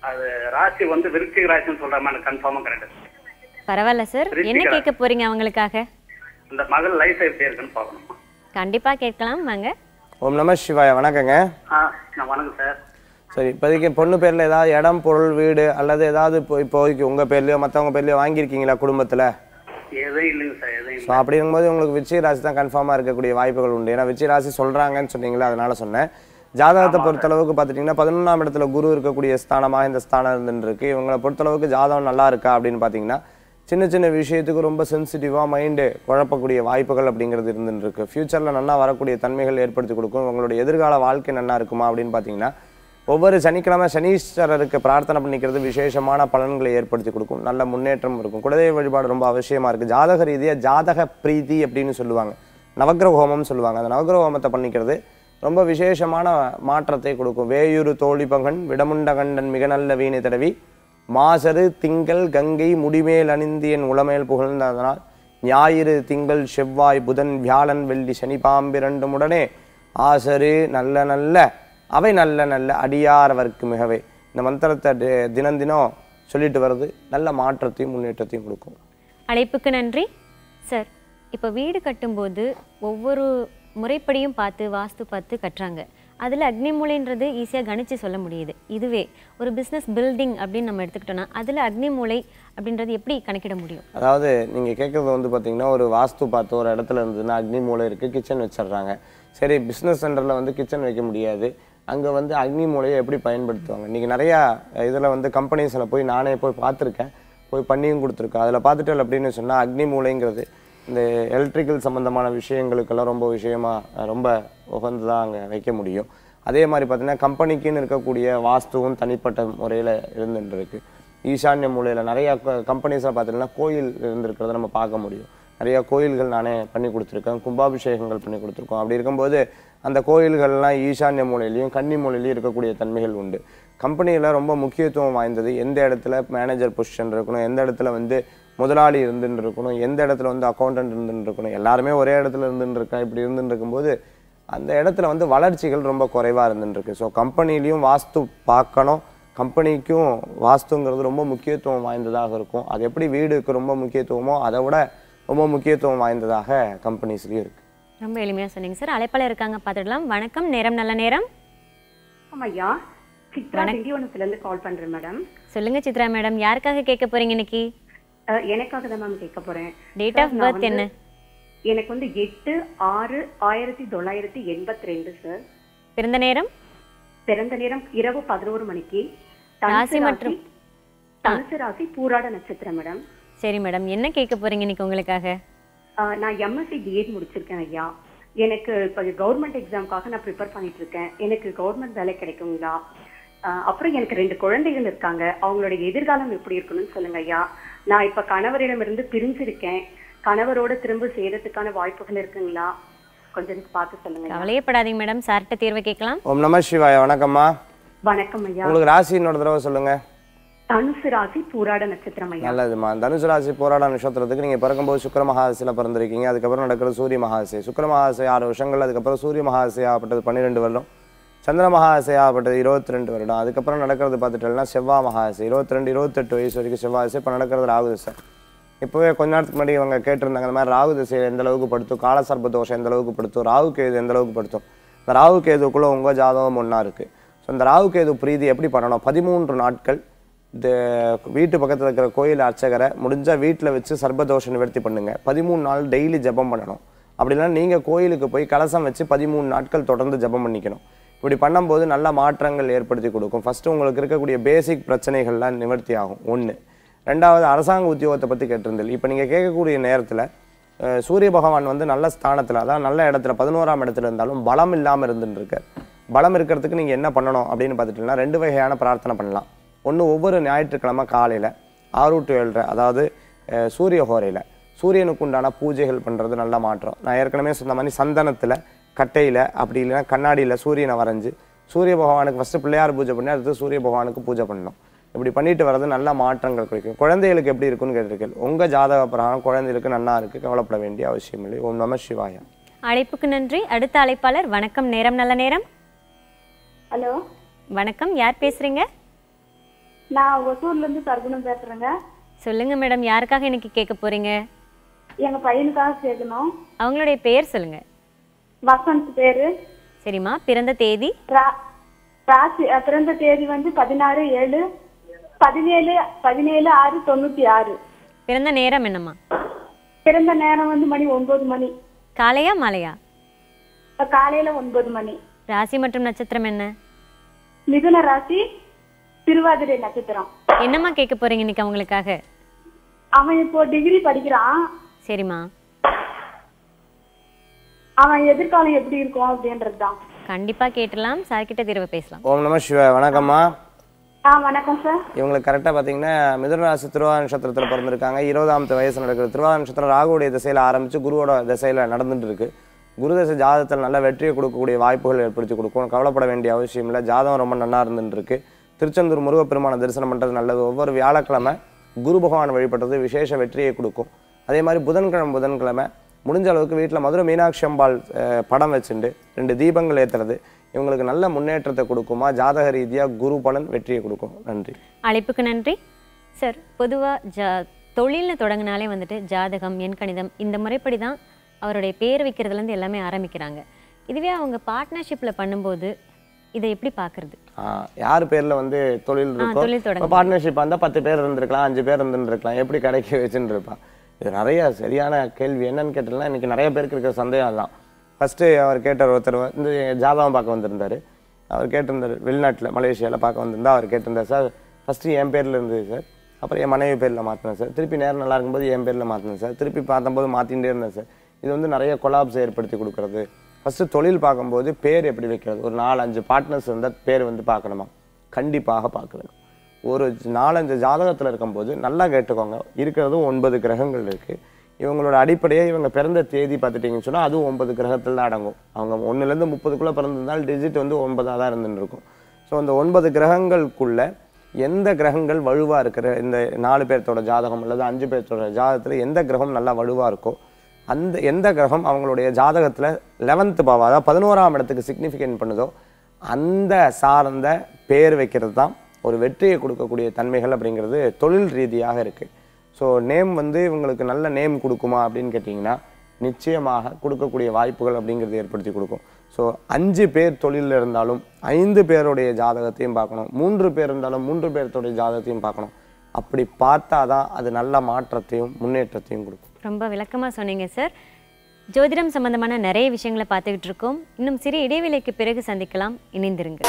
அது ராசி வந்து விருச்சிக ராசின்னு சொல்ற மாதிரி கன்ஃபார்மா கரெக்ட்
பரவாயில்ல சார் என்ன
ரித்திகா.
கேட்க போறீங்க அவங்களுக்காக
இந்த மகள் லைஃப் எப்படி இருக்குன்னு பார்க்கணும்
கண்டிப்பா கேட்கலாம் வாங்க
ஓம் நம சிவாய வணக்கங்க
ஆ நான் வணக்கம் சார்
சரி இப்போதைக்கு பொண்ணு பேரில் ஏதாவது இடம் பொருள் வீடு அல்லது ஏதாவது இப்போ இப்போதைக்கு உங்கள் பேர்லையோ மற்றவங்க பேர்லையோ வாங்கியிருக்கீங்களா குடும்பத்தில்
எதுவும் இல்லைங்க சார் எதுவும்
ஸோ
இல்லை
அப்படிங்கும்போது உங்களுக்கு விச்சய ராசி தான் கன்ஃபார்மாக இருக்கக்கூடிய வாய்ப்புகள் உண்டு ஏன்னா விச்சய ராசி சொல்கிறாங்கன்னு சொன்னீங்களா அதனால சொன்னேன் ஜாதகத்தை பொறுத்தளவுக்கு பார்த்துட்டிங்கன்னா பதினொன்றாம் இடத்துல குரு இருக்கக்கூடிய ஸ்தானமாக இந்த ஸ்தானம் இருந்துருக்கு இவங்களை பொறுத்தளவுக்கு ஜாதகம் நல்லா இருக்கா அப்படின்னு பார்த்தீங்கன்னா சின்ன சின்ன விஷயத்துக்கு ரொம்ப சென்சிட்டிவாக மைண்டு குழப்பக்கூடிய வாய்ப்புகள் அப்படிங்கிறது இருந்துருக்கு ஃப்யூச்சரில் நல்லா வரக்கூடிய தன்மைகள் ஏற்படுத்தி கொடுக்கும் உங்களுடைய எதிர்கால வாழ்க்கை நல்லா இருக்குமா அப்படின்னு பார்த்தீங்கன்னா ஒவ்வொரு சனிக்கிழமை சனீஸ்வரருக்கு பிரார்த்தனை பண்ணிக்கிறது விசேஷமான பலன்களை ஏற்படுத்தி கொடுக்கும் நல்ல முன்னேற்றம் இருக்கும் குலதெய்வ வழிபாடு ரொம்ப அவசியமா இருக்கு ஜாதக ரீதியா ஜாதக பிரீதி அப்படின்னு சொல்லுவாங்க நவக்கிரக ஹோமம் சொல்லுவாங்க அந்த நவக்கிரக ஹோமத்தை பண்ணிக்கிறது ரொம்ப விசேஷமான மாற்றத்தை கொடுக்கும் வேயூரு தோழிபகன் விடமுண்டகண்டன் மிக நல்ல வீணை தடவி மாசரு திங்கள் கங்கை முடிமேல் அணிந்தியன் உளமேல் புகழ்ந்ததனால் ஞாயிறு திங்கள் செவ்வாய் புதன் வியாழன் வெள்ளி சனி பாம்பிரண்டும் உடனே ஆசரு நல்ல நல்ல அவை நல்ல நல்ல அடியாரவர்க்கு மிகவே இந்த மந்திரத்தை தி- தினம் தினம் சொல்லிட்டு வர்றது நல்ல மாற்றத்தையும் முன்னேற்றத்தையும் கொடுக்கும்
அழைப்புக்கு நன்றி சார் இப்போ வீடு கட்டும்போது ஒவ்வொரு முறைப்படியும் பார்த்து வாஸ்து பார்த்து கட்டுறாங்க அதில் அக்னிமூலைன்றது ஈஸியாக கணிச்சு சொல்ல முடியுது இதுவே ஒரு பிஸ்னஸ் பில்டிங் அப்படின்னு நம்ம எடுத்துக்கிட்டோம்னா அதில் அக்னிமூலை அப்படின்றது எப்படி கணக்கிட முடியும்
அதாவது நீங்கள் கேட்குறது வந்து பார்த்தீங்கன்னா ஒரு வாஸ்து பார்த்து ஒரு இடத்துல இருந்ததுன்னா அக்னி மூலை இருக்குது கிச்சன் வச்சிடுறாங்க சரி பிஸ்னஸ் சென்டரில் வந்து கிச்சன் வைக்க முடியாது அங்கே வந்து அக்னி மூலையை எப்படி பயன்படுத்துவாங்க இன்றைக்கி நிறையா இதில் வந்து கம்பெனிஸில் போய் நானே போய் பார்த்துருக்கேன் போய் பண்ணியும் கொடுத்துருக்கேன் அதில் பார்த்துட்டு அப்படின்னு சொன்னால் அக்னி மூலைங்கிறது இந்த எலக்ட்ரிக்கல் சம்மந்தமான விஷயங்களுக்கெல்லாம் ரொம்ப விஷயமா அஹ், ரொம்ப உகந்ததாக அங்கே வைக்க முடியும் அதே மாதிரி பார்த்தீங்கன்னா கம்பெனிக்குன்னு இருக்கக்கூடிய வாஸ்துவும் தனிப்பட்ட முறையில் இருந்துட்டு இருக்கு ஈசான்ய மூலையில் நிறைய கம்பெனிஸில் பார்த்தீங்கன்னா கோயில் இருந்திருக்கிறத நம்ம பார்க்க முடியும் நிறைய கோயில்கள் நானே பண்ணி கொடுத்துருக்கேன் கும்பாபிஷேகங்கள் பண்ணி கொடுத்துருக்கோம் அப்படி இருக்கும்போது அந்த கோயில்கள்லாம் ஈசான்ய மூலையிலையும் கன்னி மூலையிலையும் இருக்கக்கூடிய தன்மைகள் உண்டு கம்பெனியில் ரொம்ப முக்கியத்துவம் வாய்ந்தது எந்த இடத்துல மேனேஜர் பொசிஷன் இருக்கணும் எந்த இடத்துல வந்து முதலாளி இருந்துட்டு இருக்கணும் எந்த இடத்துல வந்து அக்கௌண்டன்ட் இருந்துட்டு இருக்கணும் எல்லாருமே ஒரே இடத்துல இருந்துட்டு இருக்கேன் இப்படி இருந்துட்டு இருக்கும்போது அந்த இடத்துல வந்து வளர்ச்சிகள் ரொம்ப குறைவாக இருந்துருக்கு ஸோ கம்பெனிலையும் வாஸ்து பார்க்கணும் கம்பெனிக்கும் வாஸ்துங்கிறது ரொம்ப முக்கியத்துவம் வாய்ந்ததாக இருக்கும் அது எப்படி வீடுக்கு ரொம்ப முக்கியத்துவமோ அதை விட ரொம்ப முக்கியத்துவம் வாய்ந்ததாக கம்பெனிஸ்லேயும் இருக்குது
ரொம்ப எளிமையாக சொன்னீங்க சார் அழைப்பாளர் இருக்காங்க பார்த்துடலாம் வணக்கம் நேரம் நல்ல நேரம்
ஆமாய்யா சித்ரா திண்டிவனத்துல இருந்து கால் பண்றேன் மேடம்
சொல்லுங்க சித்ரா மேடம் யாருக்காக கேட்க போறீங்க இன்னைக்கு
அஹ், எனக்காக தான் மேம் கேட்க போறேன்
Date
Sir,
of
நான்
birth
வந்து-
என்ன?
எனக்கு வந்து எட்டு ஆறு ஆயிரத்தி தொள்ளாயிரத்தி எண்பத்தி ரெண்டு சார்
பிறந்த நேரம்
பிறந்த நேரம் இரவு பதினோரு மணிக்கு
ராசி
தனுசு
மற்றும்-
தனுசு ராசி பூராட நட்சத்திரம் மேடம்
சரி மேடம் என்ன கேட்க போறீங்க இன்னைக்கு உங்களுக்காக
அஹ், நான் எம்எஸ்சி பிஎட் முடிச்சிருக்கேன் ஐயா எனக்கு இப்போ கவர்மெண்ட் எக்ஸாம்க்காக நான் ப்ரிப்பேர் பண்ணிட்டு இருக்கேன் எனக்கு கவர்மெண்ட் வேலை கிடைக்குங்களா அஹ், அப்புறம் எனக்கு ரெண்டு குழந்தைகள் இருக்காங்க அவங்களுடைய எதிர்காலம் எப்படி இருக்கணும்னு சொல்லுங்க ஐயா நான் இப்ப கணவரிடமிருந்து பிரிஞ்சிருக்கேன் கணவரோட திரும்ப சேரத்துக்கான வாய்ப்புகள் இருக்குங்களா கொஞ்சம் எனக்கு பார்த்து சொல்லுங்க ஐயா.
கவலையப்படாதீங்க மேடம் சார்கிட்ட தீர்வை கேட்கலாம்
ஓம் நம சிவாய வணக்கம்மா
வணக்கம் ஐயா
உங்களுக்கு ராசி இன்னொரு தடவை சொல்லுங்க
தனுசு ராசி பூராட நட்சத்திரம் ஐயா
நல்லதுமா தனுசு ராசி போராட நட்சத்திரத்துக்கு நீங்கள் பிறக்கும்போது சுக்கிர மகாதசியில் பிறந்திருக்கீங்க அதுக்கப்புறம் நடக்கிற சூரிய மகாதசை சுக்கிர மகாதசை ஆறு வருஷங்கள் அதுக்கப்புறம் சூரிய மகாதசை ஆகப்பட்டது பன்னிரெண்டு வருடம் சந்திர மகாதசை ஆகப்பட்டது இருபத்தி ரெண்டு வருடம் அதுக்கப்புறம் நடக்கிறது பார்த்துட்டோம்னா செவ்வாய் மகாதசை இருபத்தி ரெண்டு இருபத்தெட்டு வயசு வரைக்கும் செவ்வாய் தசை இப்போ நடக்கிறது ராகு தசை இப்போவே கொஞ்ச நேரத்துக்கு முன்னாடி இவங்க கேட்டிருந்தாங்க இந்த மாதிரி ராகு திசை எந்த அளவுக்கு படுத்தும் காலசர்ப தோஷம் எந்த அளவுக்கு படுத்தும் ராகு கேது எந்த அளவுக்கு படுத்தும் இந்த ராகு கேதுக்குள்ளே உங்கள் ஜாதகம் ஒன்றா இருக்குது ஸோ இந்த ராகு கேது பிரீதி எப்படி பண்ணணும் பதிமூன்று நாட்கள் இந்த வீட்டு பக்கத்தில் இருக்கிற கோயில் அர்ச்சகரை முடிஞ்சால் வீட்டில் வச்சு சர்பதோஷ நிவர்த்தி பண்ணுங்க பதிமூணு நாள் டெய்லி ஜெபம் பண்ணணும் அப்படின்னா நீங்கள் கோயிலுக்கு போய் கலசம் வச்சு பதிமூணு நாட்கள் தொடர்ந்து ஜெபம் பண்ணிக்கணும் இப்படி பண்ணும்போது நல்ல மாற்றங்கள் ஏற்படுத்தி கொடுக்கும் ஃபஸ்ட்டு உங்களுக்கு இருக்கக்கூடிய பேசிக் பிரச்சனைகள்லாம் நிவர்த்தி ஆகும் ஒன்று ரெண்டாவது அரசாங்க உத்தியோகத்தை பற்றி கேட்டிருந்தேன் இப்போ நீங்கள் கேட்கக்கூடிய நேரத்தில் அஹ், சூரிய பகவான் வந்து நல்ல ஸ்தானத்தில் அதான் நல்ல இடத்துல பதினோராம் இடத்துல இருந்தாலும் பலம் இல்லாமல் இருந்துட்டு இருக்கார் பலம் இருக்கிறதுக்கு நீங்கள் என்ன பண்ணணும் அப்படின்னு பார்த்துட்டீங்கன்னா ரெண்டு வகையான பிரார்த்தனை பண்ணலாம் ஒன்று ஒவ்வொரு ஞாயிற்றுக்கிழமை காலையில் ஆறு டு ஏழரை அதாவது அஹ், சூரிய ஹோரையில் சூரியனுக்கு உண்டான பூஜைகள் பண்ணுறது நல்ல மாற்றம் நான் ஏற்கனவே சொன்ன மாதிரி சந்தனத்தில் கட்டையில் அப்படி இல்லைன்னா கண்ணாடியில் சூரியனை வரைஞ்சி சூரிய பகவானுக்கு ஃபஸ்ட்டு பிள்ளையார் பூஜை பண்ணி அடுத்து சூரிய பகவானுக்கு பூஜை பண்ணணும் இப்படி பண்ணிட்டு வர்றது நல்ல மாற்றங்கள் கிடைக்கும் குழந்தைகளுக்கு எப்படி இருக்குன்னு கேட்டிருக்கேன் உங்கள் ஜாதக பிரகாரம் குழந்தைகளுக்கு நல்லா இருக்குது கவலைப்பட வேண்டிய அவசியம் இல்லை ஓம் நம சிவாயா
அழைப்புக்கு நன்றி அடுத்த அழைப்பாளர் வணக்கம் நேரம் நல்ல நேரம்
ஹலோ
வணக்கம் யார் பேசுறீங்க
நான் ஒசூர்ல இருந்து சர்க்குணம் பேசுறேங்க
சொல்லுங்க மேடம் யாருக்காக இன்னைக்கு கேட்க போறீங்க
எங்க பையனுக்காக கேட்கணும்
அவங்களுடைய பெயர் சொல்லுங்க
வசந்த் பேரு
சரிம்மா பிறந்த தேதி
ரா- ராசி அஹ், பிறந்த தேதி வந்து பதினாறு ஏழு பதினேழு பதினேழு ஆறு தொண்ணூத்தி ஆறு
பிறந்த நேரம் என்னம்மா
பிறந்த நேரம் வந்து மணி ஒன்பது மணி
காலையா மாலையா
அஹ், காலையில ஒன்பது மணி
ராசி மற்றும் நட்சத்திரம் என்ன
மிதுன ராசி திருவாதிரை நட்சத்திரம்
என்னம்மா கேட்க போறீங்க இன்னைக்கு அவங்களுக்காக
அவன் இப்போ டிகிரி படிக்கிறான்
சரிம்மா
அவன் எதிர்காலம் எப்படி இருக்கும் அப்படின்றதுதான்
கண்டிப்பா கேட்டலாம் சார் கிட்ட திரும்ப பேசலாம்
ஓம் நம சிவ வணக்கம்மா
ஆ வணக்கம் சார்
இவங்களுக்கு கரெக்டாக பார்த்தீங்கன்னா மிதுன ராசி திருவாத நட்சத்திரத்தில் பிறந்திருக்காங்க இருபதாமத்து வயசு நடக்குது திருவாத நட்சத்திரம் ராகுவுடைய திசையில் ஆரம்பித்து குருவோட திசையில் நடந்துட்டு இருக்கு குரு தசை ஜாதகத்தில் நல்ல வெற்றியை கொடுக்கக்கூடிய வாய்ப்புகள் ஏற்படுத்தி கொடுக்கும் கவலைப்பட வேண்டிய அவசியம் இல்லை ஜாதகம் ரொம்ப நல்லா இருந்துட்டு இருக்கு திருச்செந்தூர் முருகப்பெருமான தரிசனம் பண்ணுறது நல்லது ஒவ்வொரு வியாழக்கிழமை குரு பகவான் வழிபடுறது விசேஷ வெற்றியை கொடுக்கும் அதே மாதிரி புதன்கிழமை புதன்கிழமை முடிஞ்ச அளவுக்கு வீட்டில் மதுரை மீனாட்சி அம்பாள் அஹ், படம் வச்சுட்டு ரெண்டு தீபங்கள் ஏற்றுறது இவங்களுக்கு நல்ல முன்னேற்றத்தை கொடுக்குமா ஜாதக ரீதியாக குரு பலன் வெற்றியை கொடுக்கும் நன்றி
அழைப்புக்கு நன்றி சார் பொதுவா ஜா தொழில்னு தொடங்கினாலே வந்துட்டு ஜாதகம் எண் கணிதம் இந்த முறைப்படி தான் அவருடைய பேர் வைக்கிறதுலேருந்து எல்லாமே ஆரம்பிக்கிறாங்க இதுவே அவங்க பார்ட்னர்ஷிப்பில் பண்ணும்போது இதை எப்படி பார்க்கறது
ஆ, யார் பேர்ல வந்து தொழில் இருக்கோ
தொழில் தொடங்க
இப்போ பார்ட்னர்ஷிப் வந்தால் பத்து பேர் இருந்திருக்கலாம் அஞ்சு பேர் இருந்துருக்கலாம் எப்படி கிடைக்க வச்சுன்னு இருப்பா இது நிறைய சரியான கேள்வி என்னன்னு கேட்டீங்கன்னா இன்னைக்கு நிறைய பேருக்கு இருக்கிற சந்தேகம் தான் ஃபர்ஸ்ட் அவர் கேட்டார் ஒருத்தர் வந்து ஜாதகம் பார்க்க வந்திருந்தாரு அவர் கேட்டிருந்தாரு வெளிநாட்டில் மலேசியாவில் பார்க்க வந்திருந்தா அவர் கேட்டிருந்தார் சார் ஃபஸ்ட்டு என் பேரில் இருந்தது சார் அப்புறம் என் மனைவி பேரில் மாற்றினேன் சார் திருப்பி நேரம் நல்லா இருக்கும்போது என் பேரில் மாற்றினேன் சார் திருப்பி பார்த்தம்போது மாற்றிகிட்டே இருந்தேன் சார் இது வந்து நிறைய கொலாப்ஸ் ஏற்படுத்தி கொடுக்குறது ஃபஸ்ட்டு தொழில் பார்க்கும்போது பேர் எப்படி வைக்கிறது ஒரு நாலு அஞ்சு பார்ட்னர்ஸ் இருந்தால் பேர் வந்து பார்க்கணுமா கண்டிப்பாக பார்க்க வேணும் ஒரு நாலஞ்சு ஜாதகத்தில் இருக்கும்போது நல்லா கேட்டுக்கோங்க இருக்கிறது ஒன்பது கிரகங்கள் இருக்குது இவங்களோட அடிப்படையே இவங்க பிறந்த தேதி பார்த்துட்டிங்கன்னு சொன்னால் அதுவும் ஒன்பது கிரகத்தில் தான் அடங்கும் அவங்க ஒன்றுலேருந்து முப்பதுக்குள்ளே பிறந்திருந்தால் டிஜிட் வந்து ஒன்பதாக தான் இருந்துட்டு இருக்கும் ஸோ அந்த ஒன்பது கிரகங்களுக்குள்ள எந்த கிரகங்கள் வலுவாக இருக்கிற இந்த நாலு பேர்த்தோட ஜாதகம் அல்லது அஞ்சு பேர்த்தோட ஜாதகத்தில் எந்த கிரகம் நல்லா வலுவாக இருக்கோ அந்த எந்த கிரகம் அவங்களுடைய ஜாதகத்தில் லெவன்த்து பாவம் அதாவது பதினோராம் இடத்துக்கு சிக்னிஃபிகன்ட் பண்ணுதோ அந்த சார்ந்த பேர் வைக்கிறது தான் ஒரு வெற்றியை கொடுக்கக்கூடிய தன்மைகள் அப்படிங்கிறது தொழில் ரீதியாக இருக்குது ஸோ நேம் வந்து இவங்களுக்கு நல்ல நேம் கொடுக்குமா அப்படின்னு கேட்டிங்கன்னா நிச்சயமாக கொடுக்கக்கூடிய வாய்ப்புகள் அப்படிங்கிறது ஏற்படுத்தி கொடுக்கும் ஸோ அஞ்சு பேர் தொழிலில் இருந்தாலும் ஐந்து பேருடைய ஜாதகத்தையும் பார்க்கணும் மூன்று பேர் இருந்தாலும் மூன்று பேர்த்தோடைய ஜாதகத்தையும் பார்க்கணும் அப்படி பார்த்தா தான் அது நல்ல மாற்றத்தையும் முன்னேற்றத்தையும் கொடுக்கும்
ரொம்ப விளக்கமா சொன்னீங்க சார் ஜோதிடம் சம்பந்தமான நிறைய விஷயங்களை பார்த்துக்கிட்டு இருக்கோம் இன்னும் சிறிய இடைவேளைக்கு பிறகு சந்திக்கலாம் இணைந்திருங்க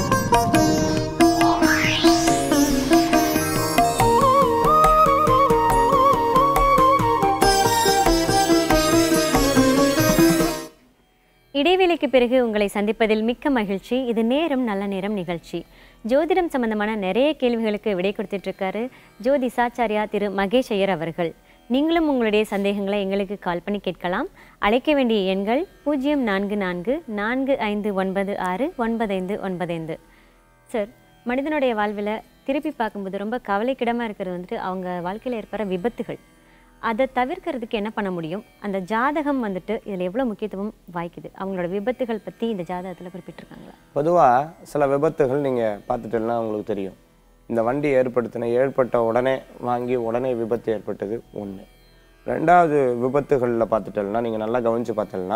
இடைவேளைக்கு பிறகு உங்களை சந்திப்பதில் மிக்க மகிழ்ச்சி இது நேரம் நல்ல நேரம் நிகழ்ச்சி ஜோதிடம் சம்பந்தமான நிறைய கேள்விகளுக்கு விடை கொடுத்துட்டு இருக்காரு ஜோதி சாச்சாரியா திரு மகேஷ் ஐயர் அவர்கள் நீங்களும் உங்களுடைய சந்தேகங்களை எங்களுக்கு கால் பண்ணி கேட்கலாம் அழைக்க வேண்டிய எண்கள் பூஜ்ஜியம் நான்கு நான்கு நான்கு ஐந்து ஒன்பது ஆறு ஒன்பதைந்து ஒன்பதைந்து சார் மனிதனுடைய வாழ்வில் திருப்பி பார்க்கும்போது ரொம்ப கவலைக்கிடமாக இருக்கிறது வந்துட்டு அவங்க வாழ்க்கையில் ஏற்படுற விபத்துகள் அதை தவிர்க்கிறதுக்கு என்ன பண்ண முடியும் அந்த ஜாதகம் வந்துட்டு இதில் எவ்வளோ முக்கியத்துவம் வாய்க்குது அவங்களோட விபத்துகள் பற்றி இந்த ஜாதகத்தில் குறிப்பிட்டிருக்காங்களா
பொதுவாக சில விபத்துகள் நீங்கள் பார்த்துட்டேன்னா உங்களுக்கு தெரியும் இந்த வண்டி ஏற்படுத்தின ஏற்பட்ட உடனே வாங்கி உடனே விபத்து ஏற்பட்டது ஒன்று ரெண்டாவது விபத்துகளில் பார்த்துட்டேன்னா நீங்கள் நல்லா கவனித்து பார்த்தீங்கன்னா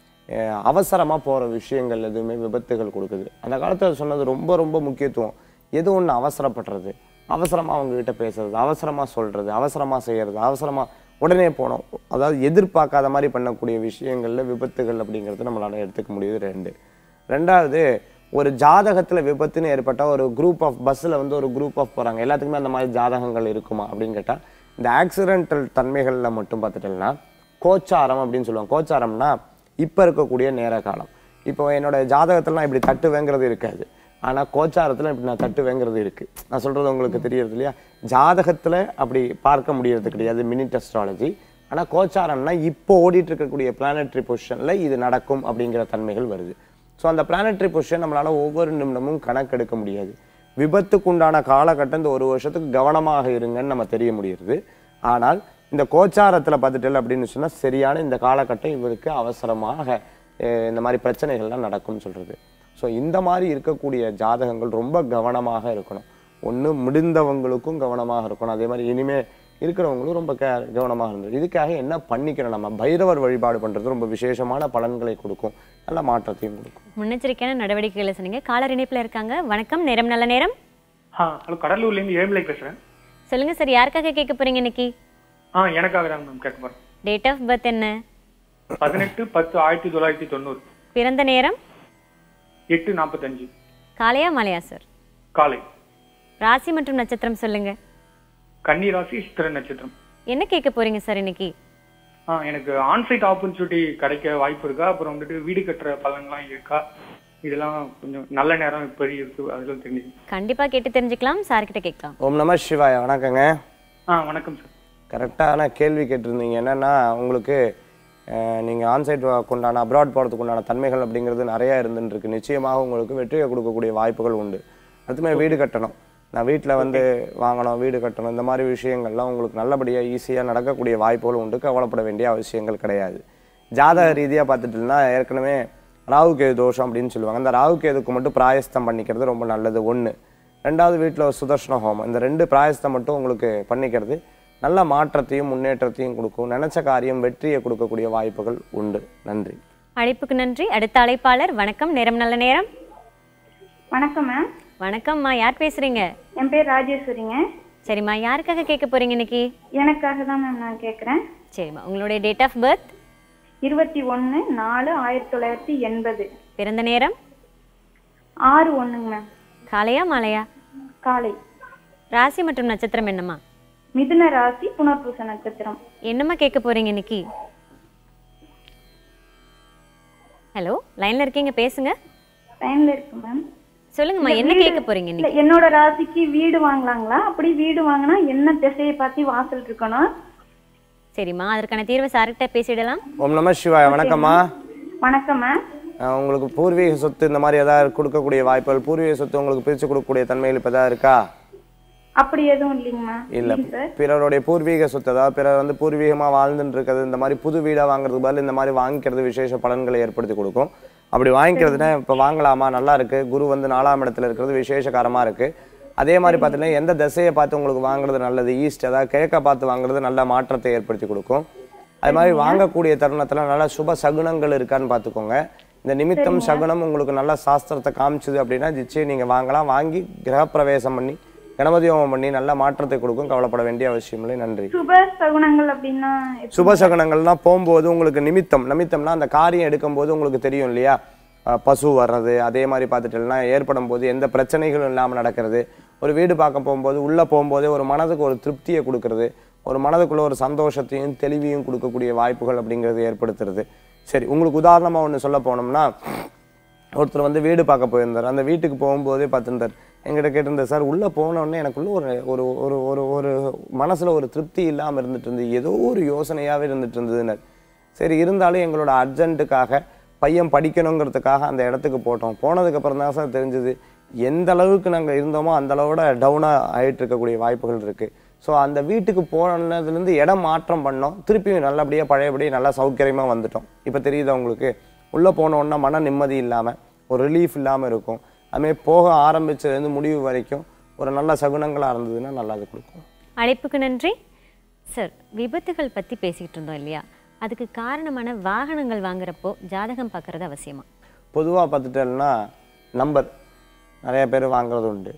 அவசரமாக போகிற விஷயங்கள் எதுவுமே விபத்துகள் கொடுக்குது அந்த காலத்தில் சொன்னது ரொம்ப ரொம்ப முக்கியத்துவம் எது ஒன்று அவசரப்படுறது அவசரமாக அவங்கக்கிட்ட பேசுறது அவசரமாக சொல்கிறது அவசரமாக செய்கிறது அவசரமாக உடனே போனோம் அதாவது எதிர்பார்க்காத மாதிரி பண்ணக்கூடிய விஷயங்களில் விபத்துகள் அப்படிங்கிறது நம்மளால எடுத்துக்க முடியுது ரெண்டு ரெண்டாவது ஒரு ஜாதகத்தில் விபத்துன்னு ஏற்பட்ட ஒரு குரூப் ஆஃப் பஸ்ஸில் வந்து ஒரு குரூப் ஆஃப் போகிறாங்க எல்லாத்துக்குமே அந்த மாதிரி ஜாதகங்கள் இருக்குமா அப்படின்னு கேட்டால் இந்த ஆக்சிடென்டல் தன்மைகளில் மட்டும் பார்த்துட்டோம்னா கோச்சாரம் அப்படின்னு சொல்லுவாங்க கோச்சாரம்னா இப்போ இருக்கக்கூடிய நேர காலம் இப்போ என்னோட ஜாதகத்திலாம் இப்படி தட்டுவேங்கிறது இருக்காது ஆனால் கோச்சாரத்தில் இப்படி நான் தட்டுவேங்கிறது இருக்குது நான் சொல்கிறது உங்களுக்கு தெரியறது இல்லையா ஜாதகத்தில் அப்படி பார்க்க முடியறது கிடையாது மினிட் அஸ்ட்ராலஜி ஆனால் கோச்சாரம்னா இப்போ ஓடிட்டு இருக்கக்கூடிய பிளானட்ரி பொசிஷனில் இது நடக்கும் அப்படிங்கிற தன்மைகள் வருது ஸோ அந்த பிளானட்ரி பொசிஷன் நம்மளால் ஒவ்வொரு நிமிடமும் கணக்கெடுக்க முடியாது விபத்துக்கு உண்டான காலகட்டம் இந்த ஒரு வருஷத்துக்கு கவனமாக இருங்கன்னு நம்ம தெரிய முடியுது ஆனால் இந்த கோச்சாரத்தில் பார்த்துட்டல் அப்படின்னு சொன்னால் சரியான இந்த காலகட்டம் இவருக்கு அவசரமாக அஹ், இந்த மாதிரி பிரச்சனைகள்லாம் நடக்கும்னு சொல்கிறது ஸோ இந்த மாதிரி இருக்கக்கூடிய ஜாதகங்கள் ரொம்ப கவனமாக இருக்கணும் ஒன்று முடிந்தவங்களுக்கும் கவனமாக இருக்கணும் அதே மாதிரி இனிமே இருக்கிறவங்களும் ரொம்ப கே கவனமாக இருந்தது இதுக்காக என்ன பண்ணிக்கணும் நம்ம பைரவர் வழிபாடு பண்ணுறது ரொம்ப விசேஷமான பலன்களை கொடுக்கும் நல்ல மாற்றத்தையும் கொடுக்கும்
முன்னெச்சரிக்கையான நடவடிக்கைகளை சொன்னீங்க காலர் இணைப்புல இருக்காங்க வணக்கம் நேரம் நல்ல நேரம்
ஆ ஹலோ கடலூர்லேருந்து ஏழுமலை பேசுகிறேன்
சொல்லுங்க சார் யாருக்காக கேட்க போறீங்க இன்னைக்கு
ஆ எனக்காக தான் மேம் கேட்க போகிறேன்
டேட் ஆஃப் பர்த் என்ன
பதினெட்டு பத்து ஆயிரத்தி தொள்ளாயிரத்தி தொண்ணூறு
பிறந்த நேரம்
எட்டு நாற்பத்தஞ்சு
காலையா மலையா சார்
காலை
ராசி மற்றும் நட்சத்திரம் சொல்லுங்க
கன்னி ராசி சித்திர நட்சத்திரம்
என்ன கேட்க போறீங்க சார் இன்னைக்கு
ஆ எனக்கு ஆன்சைட் ஆப்பர்ச்சுனிட்டி கிடைக்க வாய்ப்பு இருக்கா அப்புறம் வந்துட்டு வீடு கட்டுற பலன்லாம் இருக்கா இதெல்லாம் கொஞ்சம் நல்ல நேரம் இப்போ இருக்கு அதெல்லாம் தெரிஞ்சு
கண்டிப்பா கேட்டு தெரிஞ்சுக்கலாம் சார் கிட்ட கேட்கலாம்
ஓம் நம சிவாய வணக்கங்க
ஆ வணக்கம் சார்
கரெக்டான கேள்வி கேட்டிருந்தீங்க என்னன்னா உங்களுக்கு நீங்கள் ஆன்சைட் உண்டான அப்ராட் போகிறதுக்கு உண்டான தன்மைகள் அப்படிங்கிறது நிறையா இருந்துட்டு இருக்கு நிச்சயமாக உங்களுக்கு வெற்றியை கொடுக்கக்கூடிய வாய்ப்புகள் உண்டு அடுத்துமே வீடு கட்டணும் நான் வீட்டில் வந்து வாங்கணும் வீடு கட்டணும் இந்த மாதிரி விஷயங்கள்லாம் உங்களுக்கு நல்லபடியாக ஈஸியாக நடக்கக்கூடிய வாய்ப்புகள் உண்டு கவலைப்பட வேண்டிய அவசியங்கள் கிடையாது ஜாதக ரீதியாக பார்த்துட்டுனா ஏற்கனவே ராகு கேது தோஷம் அப்படின்னு சொல்லுவாங்க அந்த ராகு கேதுக்கு மட்டும் பிராயஸ்தம் பண்ணிக்கிறது ரொம்ப நல்லது ஒன்று ரெண்டாவது வீட்டில் ஒரு சுதர்ஷன ஹோமம் இந்த ரெண்டு பிராயஸ்தம் மட்டும் உங்களுக்கு பண்ணிக்கிறது நல்ல மாற்றத்தையும் முன்னேற்றத்தையும் கொடுக்கும் நினைச்ச காரியம் வெற்றியை கொடுக்கக்கூடிய வாய்ப்புகள் உண்டு நன்றி
அழைப்புக்கு நன்றி அடுத்த அழைப்பாளர் வணக்கம் நேரம் நல்ல நேரம்
வணக்கம் மேம்
வணக்கம்மா யார் பேசுறீங்க
என் பேர் ராஜேஸ்வரிங்க
சரிம்மா யாருக்காக கேட்க போறீங்க இன்னைக்கு
எனக்காக தான் மேம் நான் கேட்குறேன்
சரிம்மா உங்களுடைய டேட் ஆஃப் பர்த்
இருபத்தி ஒன்று நாலு ஆயிரத்தி தொள்ளாயிரத்தி எண்பது
பிறந்த நேரம்
ஆறு ஒன்றுங்க மேம்
காலையா மாலையா
காலை
ராசி மற்றும் நட்சத்திரம் என்னம்மா
மிதுன ராசி புனர்பூச நட்சத்திரம்
என்னம்மா கேட்க போறீங்க இன்னைக்கு ஹலோ லைன்ல இருக்கீங்க பேசுங்க
லைன்ல இருக்கு மேம்
சொல்லுங்கம்மா
இல்ல,
என்ன
வீடு-
கேட்க போறீங்க
இல்ல,
இன்னைக்கு
என்னோட ராசிக்கு வீடு வாங்கலாங்களா அப்படி வீடு வாங்கினா என்ன திசையை பார்த்து வாசல் இருக்கணும்
சரிம்மா அதற்கான தீர்வு சார்கிட்ட பேசிடலாம்
ஓம் நம சிவாய வணக்கம்மா
வணக்கம் மேம்
அஹ் உங்களுக்கு பூர்வீக சொத்து இந்த மாதிரி ஏதாவது கொடுக்கக்கூடிய வாய்ப்புகள் பூர்வீக சொத்து உங்களுக்கு பிரித்து கொடுக்கக்கூடிய தன்மைகள் இப்போ ஏதாவது இருக்கா
அப்படி எதுவும் இல்லைங்கம்மா
இல்லை
இல்லைங்க சார்
பிறருடைய பூர்வீக சொத்து அதாவது பிறர் வந்து பூர்வீகமாக வாழ்ந்துட்டு இருக்கிறது இந்த மாதிரி புது வீடாக வாங்குறதுக்கு பதில் இந்த மாதிரி வாங்கிக்கிறது விசேஷ பலன்களை ஏற்படுத்தி கொடுக்கும் அப்படி வாங்கிக்கிறதுனா இப்போ வாங்கலாமா நல்லா இருக்கு குரு வந்து நாலாம் இடத்துல இருக்கிறது விசேஷகரமாக இருக்கு அதே மாதிரி பார்த்தீங்கன்னா எந்த திசையை பார்த்து உங்களுக்கு வாங்குறது நல்லது ஈஸ்ட் அதாவது கிழக்க பார்த்து வாங்குறது நல்ல மாற்றத்தை ஏற்படுத்தி கொடுக்கும் அது மாதிரி வாங்கக்கூடிய தருணத்தில் நல்ல சுப சகுனங்கள் இருக்கான்னு பார்த்துக்கோங்க இந்த நிமித்தம் சகுனம் உங்களுக்கு நல்ல சாஸ்திரத்தை காமிச்சுது அப்படின்னா நிச்சயம் நீங்கள் வாங்கலாம் வாங்கி கிரகப்பிரவேசம் பண்ணி கணபதி ஹோமம் பண்ணி நல்ல மாற்றத்தை கொடுக்கும் கவலைப்பட வேண்டிய அவசியம் இல்லை நன்றி
சுப சகுனங்கள் அப்படின்னா எப்படி?
சுபசகனங்கள்னா போகும்போது உங்களுக்கு நிமித்தம் நிமித்தம்னா அந்த காரியம் எடுக்கும்போது உங்களுக்கு தெரியும் இல்லையா அஹ் பசு வர்றது அதே மாதிரி பார்த்துட்டீங்கன்னா ஏற்படும் போது எந்த பிரச்சனைகளும் இல்லாமல் நடக்கிறது ஒரு வீடு பார்க்க போகும்போது உள்ளே போகும்போதே ஒரு மனதுக்கு ஒரு திருப்தியை கொடுக்கறது ஒரு மனதுக்குள்ள ஒரு சந்தோஷத்தையும் தெளிவையும் கொடுக்கக்கூடிய வாய்ப்புகள் அப்படிங்கிறது ஏற்படுத்துறது சரி உங்களுக்கு உதாரணமாக ஒன்று சொல்ல போனோம்னா ஒருத்தர் வந்து வீடு பார்க்க போயிருந்தார் அந்த வீட்டுக்கு போகும்போதே பார்த்துருந்தார் எங்கிட்ட கேட்டிருந்தார் சார் உள்ளே போனோடனே எனக்குள்ள ஒரு ஒரு ஒரு ஒரு ஒரு மனசில் ஒரு திருப்தி இல்லாமல் இருந்துட்டு இருந்தது ஏதோ ஒரு யோசனையாகவே இருந்துட்டு இருந்ததுன்னார் சரி இருந்தாலும் எங்களோட அர்ஜென்ட்டுக்காக பையன் படிக்கணுங்கிறதுக்காக அந்த இடத்துக்கு போட்டோம் போனதுக்கப்புறம் தான் சார் தெரிஞ்சது எந்த அளவுக்கு நாங்கள் இருந்தோமோ அந்த அளவோட டவுனாக ஆகிட்டு இருக்கக்கூடிய வாய்ப்புகள் இருக்குது ஸோ அந்த வீட்டுக்கு போனதுலேருந்து இடம் மாற்றம் பண்ணோம் திருப்பியும் நல்லபடியாக பழையபடி நல்லா சௌகரியமாக வந்துட்டோம் இப்போ தெரியுதா உங்களுக்கு உள்ளே போனோன்னா மன நிம்மதி இல்லாமல் ஒரு ரிலீஃப் இல்லாமல் இருக்கும் அதுமாதிரி போக ஆரம்பிச்சதுலேருந்து முடிவு வரைக்கும் ஒரு நல்ல சகுனங்களாக இருந்ததுன்னா நல்லா அது கொடுக்கும்
அழைப்புக்கு நன்றி சார் விபத்துகள் பத்தி பேசிக்கிட்டு இருந்தோம் இல்லையா அதுக்கு காரணமான வாகனங்கள் வாங்குறப்போ ஜாதகம் பார்க்கறது அவசியமா
பொதுவாக பார்த்துட்டேன்னா நம்பர் நிறைய பேர் வாங்குறது உண்டு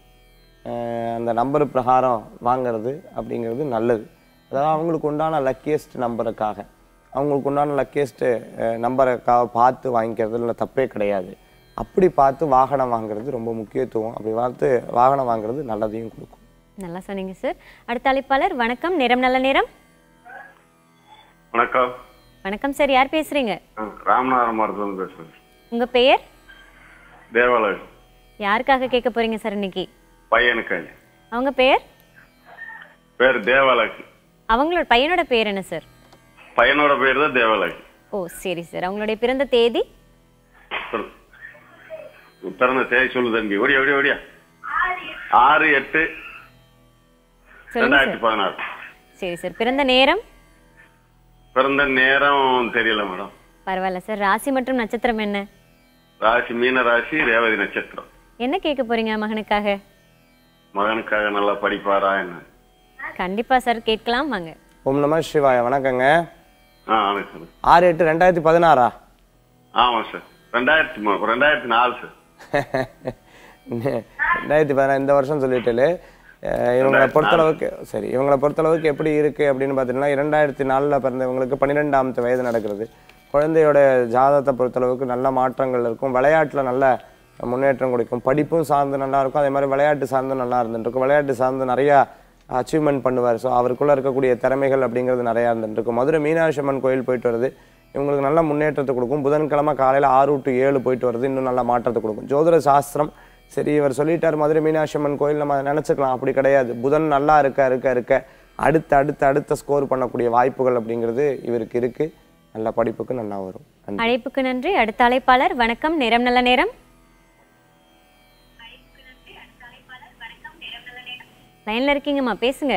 அஹ் அந்த நம்பர் பிரகாரம் வாங்குறது அப்படிங்கிறது நல்லது அதாவது அவங்களுக்கு உண்டான லக்கியஸ்ட் நம்பருக்காக அவங்களுக்கு உண்டான லக்கியஸ்ட்டு நம்பருக்காக பார்த்து வாங்கிக்கிறதுல தப்பே கிடையாது அப்படி பார்த்து வாகனம் வாங்குறது ரொம்ப முக்கியத்துவம் அப்படி பார்த்து வாகனம் வாங்குறது நல்லதையும் கொடுக்கும்
நல்லா சொன்னீங்க சார் அடுத்த அழைப்பாளர் வணக்கம் நேரம் நல்ல நேரம்
வணக்கம்
வணக்கம் சார் யார் பேசுறீங்க
ராமநாதபுரம் மருத்துவம் பேசுறேன்
உங்க பெயர்
தேவாலயம்
யாருக்காக கேட்க போறீங்க சார் இன்னைக்கு
பையனுக்கு
அவங்க பெயர்
பேர் தேவாலயம்
அவங்களோட பையனோட பேர் என்ன சார்
பையனோட பேர் தான் தேவாலயம்
ஓ சரி சார் அவங்களுடைய பிறந்த தேதி
பிறந்த தேதி சொல்லு தம்பி ஓடியா ஓடியா ஓடியா ஆறு எட்டு
சொல்லுங்க
ரெண்டாயிரத்தி
சார்
பதினாறு
சரி சார் பிறந்த நேரம்
பிறந்த நேரம் தெரியல மேடம்
பரவாயில்ல சார் ராசி மற்றும் நட்சத்திரம் என்ன
ராசி மீன ராசி ரேவதி நட்சத்திரம்
என்ன கேட்க போறீங்க மகனுக்காக
மகனுக்காக நல்லா படிப்பாரா என்ன
கண்டிப்பா சார் கேட்கலாம் வாங்க
ஓம் நம சிவாய வணக்கங்க
ஆ ஆமாம் சார்
ஆறு எட்டு ரெண்டாயிரத்தி பதினாறா
ஆமாம் சார் ரெண்டாயிரத்தி மூ ரெண்டாயிரத்தி நாலு சார்
ரெண்டாயிரத்தி பதினாறு இந்த வருஷம் சொல்லிட்டேலே அஹ் இவங்களை பொறுத்தளவுக்கு சரி இவங்களை பொறுத்தளவுக்கு எப்படி இருக்கு அப்படின்னு பார்த்தீங்கன்னா இரண்டாயிரத்தி நாலில் பிறந்தவங்களுக்கு பன்னிரெண்டாமத்து வயது நடக்கிறது குழந்தையோட ஜாதகத்தை பொறுத்தளவுக்கு நல்ல மாற்றங்கள் இருக்கும் விளையாட்டில் நல்ல முன்னேற்றம் கொடுக்கும் படிப்பும் சார்ந்து நல்லா இருக்கும் அதே மாதிரி விளையாட்டு சார்ந்து நல்லா இருந்துட்டு இருக்கும் விளையாட்டு சார்ந்து நிறையா அச்சீவ்மெண்ட் பண்ணுவார் ஸோ அவருக்குள்ள இருக்கக்கூடிய திறமைகள் அப்படிங்கிறது நிறையா இருந்துட்டு இருக்கும் மதுரை மீனாட்சி அம்மன் கோயில் போயிட்டு வருது இவங்களுக்கு நல்ல முன்னேற்றத்தை கொடுக்கும் புதன்கிழமை காலையில் ஆறு டு ஏழு போயிட்டு வருது இன்னும் நல்ல மாற்றத்தை கொடுக்கும் ஜோதிட சாஸ்திரம் சரி இவர் சொல்லிட்டார் மதுரை மீனாட்சி அம்மன் கோயில் நம்ம நினச்சிக்கலாம் அப்படி கிடையாது புதன் நல்லா இருக்க இருக்க இருக்க அடுத்த அடுத்த அடுத்த ஸ்கோர் பண்ணக்கூடிய வாய்ப்புகள் அப்படிங்கிறது இவருக்கு இருக்கு நல்ல படிப்புக்கு நல்லா வரும் நன்றி
அழைப்புக்கு நன்றி அடுத்த அழைப்பாளர் வணக்கம் நேரம் நல்ல நேரம் லைன்ல இருக்கீங்கம்மா பேசுங்க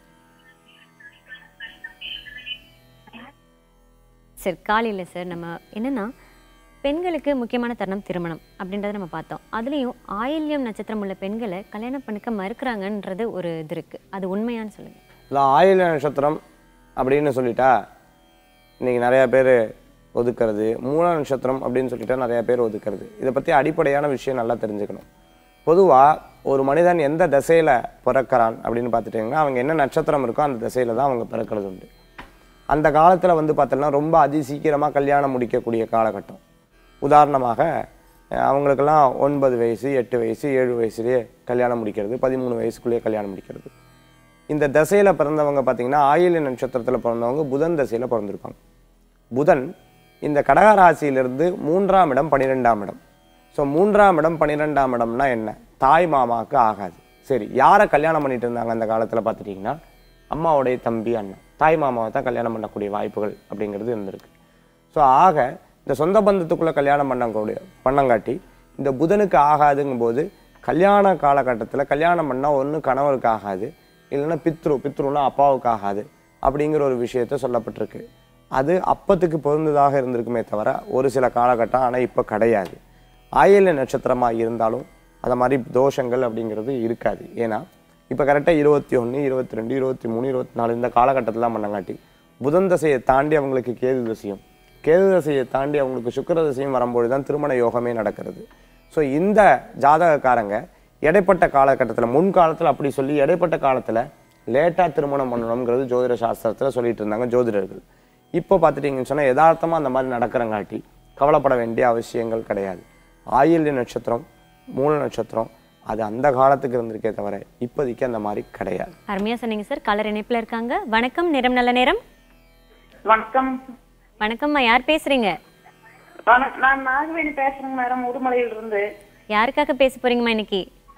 சரி காலையில் சார் நம்ம என்னன்னா பெண்களுக்கு முக்கியமான தருணம் திருமணம் அப்படின்றத நம்ம பார்த்தோம் அதுலேயும் ஆயில்யம் நட்சத்திரம் உள்ள பெண்களை கல்யாணம் பண்ணிக்க மறுக்கிறாங்கன்றது ஒரு இது இருக்கு அது உண்மையான்னு சொல்லுங்க
இல்லை ஆயுள நட்சத்திரம் அப்படின்னு சொல்லிட்டா இன்னைக்கு நிறையா பேர் ஒதுக்கிறது மூல நட்சத்திரம் அப்படின்னு சொல்லிட்டா நிறைய பேர் ஒதுக்கிறது இதை பற்றி அடிப்படையான விஷயம் நல்லா தெரிஞ்சுக்கணும் பொதுவாக ஒரு மனிதன் எந்த திசையில் பிறக்கிறான் அப்படின்னு பார்த்துட்டிங்கன்னா அவங்க என்ன நட்சத்திரம் இருக்கோ அந்த திசையில் தான் அவங்க பிறக்கிறது உண்டு அந்த காலத்தில் வந்து பார்த்தோம்னா ரொம்ப அதி சீக்கிரமாக கல்யாணம் முடிக்கக்கூடிய காலகட்டம் உதாரணமாக அஹ், அவங்களுக்கெல்லாம் ஒன்பது வயசு எட்டு வயசு ஏழு வயசுலேயே கல்யாணம் முடிக்கிறது பதிமூணு வயசுக்குள்ளேயே கல்யாணம் முடிக்கிறது இந்த தசையில் பிறந்தவங்க பார்த்தீங்கன்னா ஆயில்ய நட்சத்திரத்தில் பிறந்தவங்க புதன் தசையில் பிறந்திருப்பாங்க புதன் இந்த கடகராசியிலிருந்து மூன்றாம் இடம் பன்னிரெண்டாம் இடம் ஸோ மூன்றாம் இடம் பன்னிரெண்டாம் இடம்னா என்ன தாய் மாமாவுக்கு ஆகாது சரி யாரை கல்யாணம் பண்ணிட்டு இருந்தாங்க அந்த காலத்தில் பார்த்துட்டிங்கன்னா அம்மாவுடைய தம்பி அண்ணன் தாய் மாமாவை தான் கல்யாணம் பண்ணக்கூடிய வாய்ப்புகள் அப்படிங்கிறது இருந்திருக்கு ஸோ ஆக இந்த சொந்த பந்தத்துக்குள்ளே கல்யாணம் பண்ணக்கூடிய பண்ணங்காட்டி இந்த புதனுக்கு ஆகாதுங்கும்போது கல்யாண காலகட்டத்தில் கல்யாணம் பண்ணால் ஒன்று கணவருக்கு ஆகாது இல்லைன்னா பித்ரு பித்ருன்னா அப்பாவுக்கு ஆகாது அப்படிங்கிற ஒரு விஷயத்த சொல்லப்பட்டிருக்கு அது அப்பத்துக்கு பொருந்ததாக இருந்திருக்குமே தவிர ஒரு சில காலகட்டம் ஆனால் இப்போ கிடையாது ஆயில்ய நட்சத்திரமாக இருந்தாலும் அந்த மாதிரி தோஷங்கள் அப்படிங்கிறது இருக்காது ஏன்னா இப்போ கரெக்டாக இருபத்தி ஒன்று இருபத்தி ரெண்டு இருபத்தி மூணு இருபத்தி நாலு இந்த காலகட்டத்தில் பண்ணங்காட்டி புதன் தசையை தாண்டி அவங்களுக்கு கேது தசையும் கேது தசையை தாண்டி அவங்களுக்கு சுக்கிர தசையும் வரும்பொழுது தான் திருமண யோகமே நடக்கிறது ஸோ இந்த ஜாதகக்காரங்க இடைப்பட்ட காலகட்டத்தில் முன்காலத்தில் அப்படி சொல்லி இடைப்பட்ட காலத்தில் லேட்டாக திருமணம் பண்ணணுங்கிறது ஜோதிட சாஸ்திரத்தில் சொல்லிட்டு இருந்தாங்க ஜோதிடர்கள் இப்போ பார்த்துட்டீங்கன்னு சொன்னால் யதார்த்தமாக அந்த மாதிரி நடக்கிறங்காட்டி கவலைப்பட வேண்டிய அவசியங்கள் கிடையாது ஆயில்ய நட்சத்திரம் மூல நட்சத்திரம் அது அந்த காலத்துக்கு இருந்திருக்கே தவிர இப்போதைக்கு அந்த மாதிரி கிடையாது
அருமையா சொன்னீங்க சார் கலர் இணைப்புல இருக்காங்க வணக்கம் நேரம் நல்ல நேரம்
வணக்கம்
வணக்கம்மா யார் பேசுறீங்க
வண- நான் நாகவேணி பேசுறேங்க மேடம் உடுமலையில இருந்து
யாருக்காக பேச போறீங்கம்மா இன்னைக்கு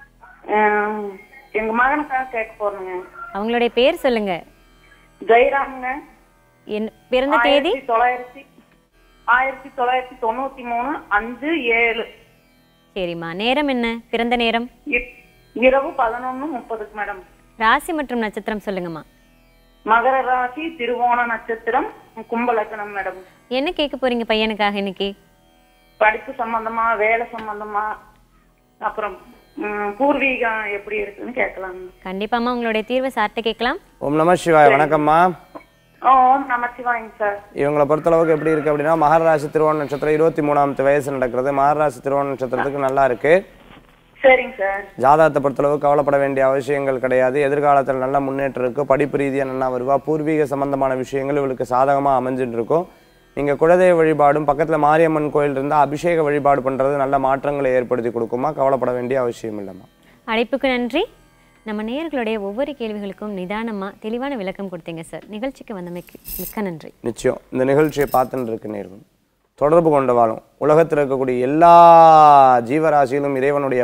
அஹ், எங்க மகனுக்காக கேட்க போறேங்க
அவங்களுடைய பேர் சொல்லுங்க
ஜெயராமுங்க
என் பிறந்த தேதி
ஆயிரத்தி தொள்ளாயிரத்தி ஆயிரத்தி தொள்ளாயிரத்தி தொண்ணூத்தி மூணு அஞ்சு ஏழு
சரிம்மா நேரம் என்ன பிறந்த நேரம்
இ- இரவு பதினொன்னு முப்பதுக்கு மேடம்
ராசி மற்றும் நட்சத்திரம் சொல்லுங்கம்மா
மகர ராசி திருவோண நட்சத்திரம் கும்பலக்கணம் மேடம்
என்ன கேட்க போறீங்க பையனுக்காக இன்னைக்கு
படிப்பு சம்பந்தமா வேலை சம்பந்தமா அப்புறம் ம், பூர்வீகம் எப்படி இருக்குன்னு கேட்கலாம்
கண்டிப்பாம்மா உங்களுடைய தீர்வை சார்ட்ட கேட்கலாம்
ஓம் நம சிவாய வணக்கம்மா
ஓம் நமச்சிவாயங்க சார்
இவங்களை பொறுத்தளவுக்கு எப்படி இருக்கு அப்படின்னா மகராசி திருவோண நட்சத்திரம் இருபத்தி மூணாமத்து வயசு நடக்கிறது மகராசி திருவோண நட்சத்திரத்துக்கு நல்லா இருக்கு
சரிங்க சார்
ஜாதகத்தை பொறுத்தளவு கவலைப்பட வேண்டிய அவசியங்கள் கிடையாது எதிர்காலத்தில் நல்ல முன்னேற்றம் இருக்கும் படிப்பு ரீதியாக நல்லா வருவா பூர்வீக சம்பந்தமான விஷயங்கள் இவளுக்கு சாதகமாக அமைஞ்சுட்டு இருக்கும் நீங்கள் குலதெய்வ வழிபாடும் பக்கத்தில் மாரியம்மன் கோயில் இருந்தால் அபிஷேக வழிபாடு பண்ணுறது நல்ல மாற்றங்களை ஏற்படுத்தி கொடுக்குமா கவலைப்பட வேண்டிய அவசியம் இல்லைம்மா
அழைப்புக்கு நன்றி நம்ம நேயர்களுடைய ஒவ்வொரு கேள்விகளுக்கும் நிதானமா தெளிவான விளக்கம் கொடுத்தீங்க சார் நிகழ்ச்சிக்கு வந்தமைக்கு மிக்க நன்றி
நிச்சயம் இந்த நிகழ்ச்சியை பார்த்துட்டு இருக்கு நேர்கள் தொடர்பு கொண்டு வாழும் உலகத்தில் இருக்கக்கூடிய எல்லா ஜீவராசியிலும் இறைவனுடைய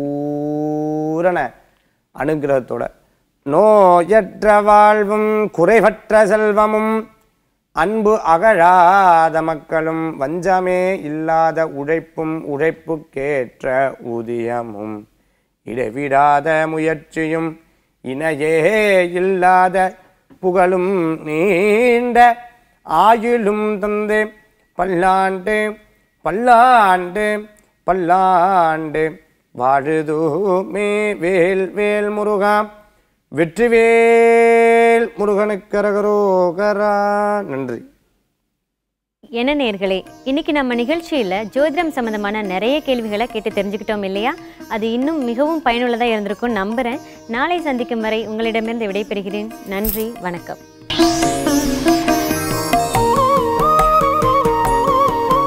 பரிபூரண அனுகிரகத்தோட நோயற்ற வாழ்வும் குறைவற்ற செல்வமும் அன்பு அகழாத மக்களும் வஞ்சமே இல்லாத உழைப்பும் உழைப்புக்கேற்ற ஊதியமும் இடைவிடாத முயற்சியும் இணையே இல்லாத புகழும் நீண்ட ஆயுளும் தந்து பல்லாண்டு பல்லாண்டு பல்லாண்டு வாழுதுமே வேல் வேல் முருகா வெற்றிவேல் முருகனுக்கரகரோகரா நன்றி
என்ன நேர்களே இன்னைக்கு நம்ம நிகழ்ச்சியில் ஜோதிடம் சம்மந்தமான நிறைய கேள்விகளை கேட்டு தெரிஞ்சுக்கிட்டோம் இல்லையா அது இன்னும் மிகவும் பயனுள்ளதாக இருந்திருக்கும் நம்புகிறேன் நாளை சந்திக்கும் வரை உங்களிடமிருந்து விடைபெறுகிறேன் நன்றி வணக்கம்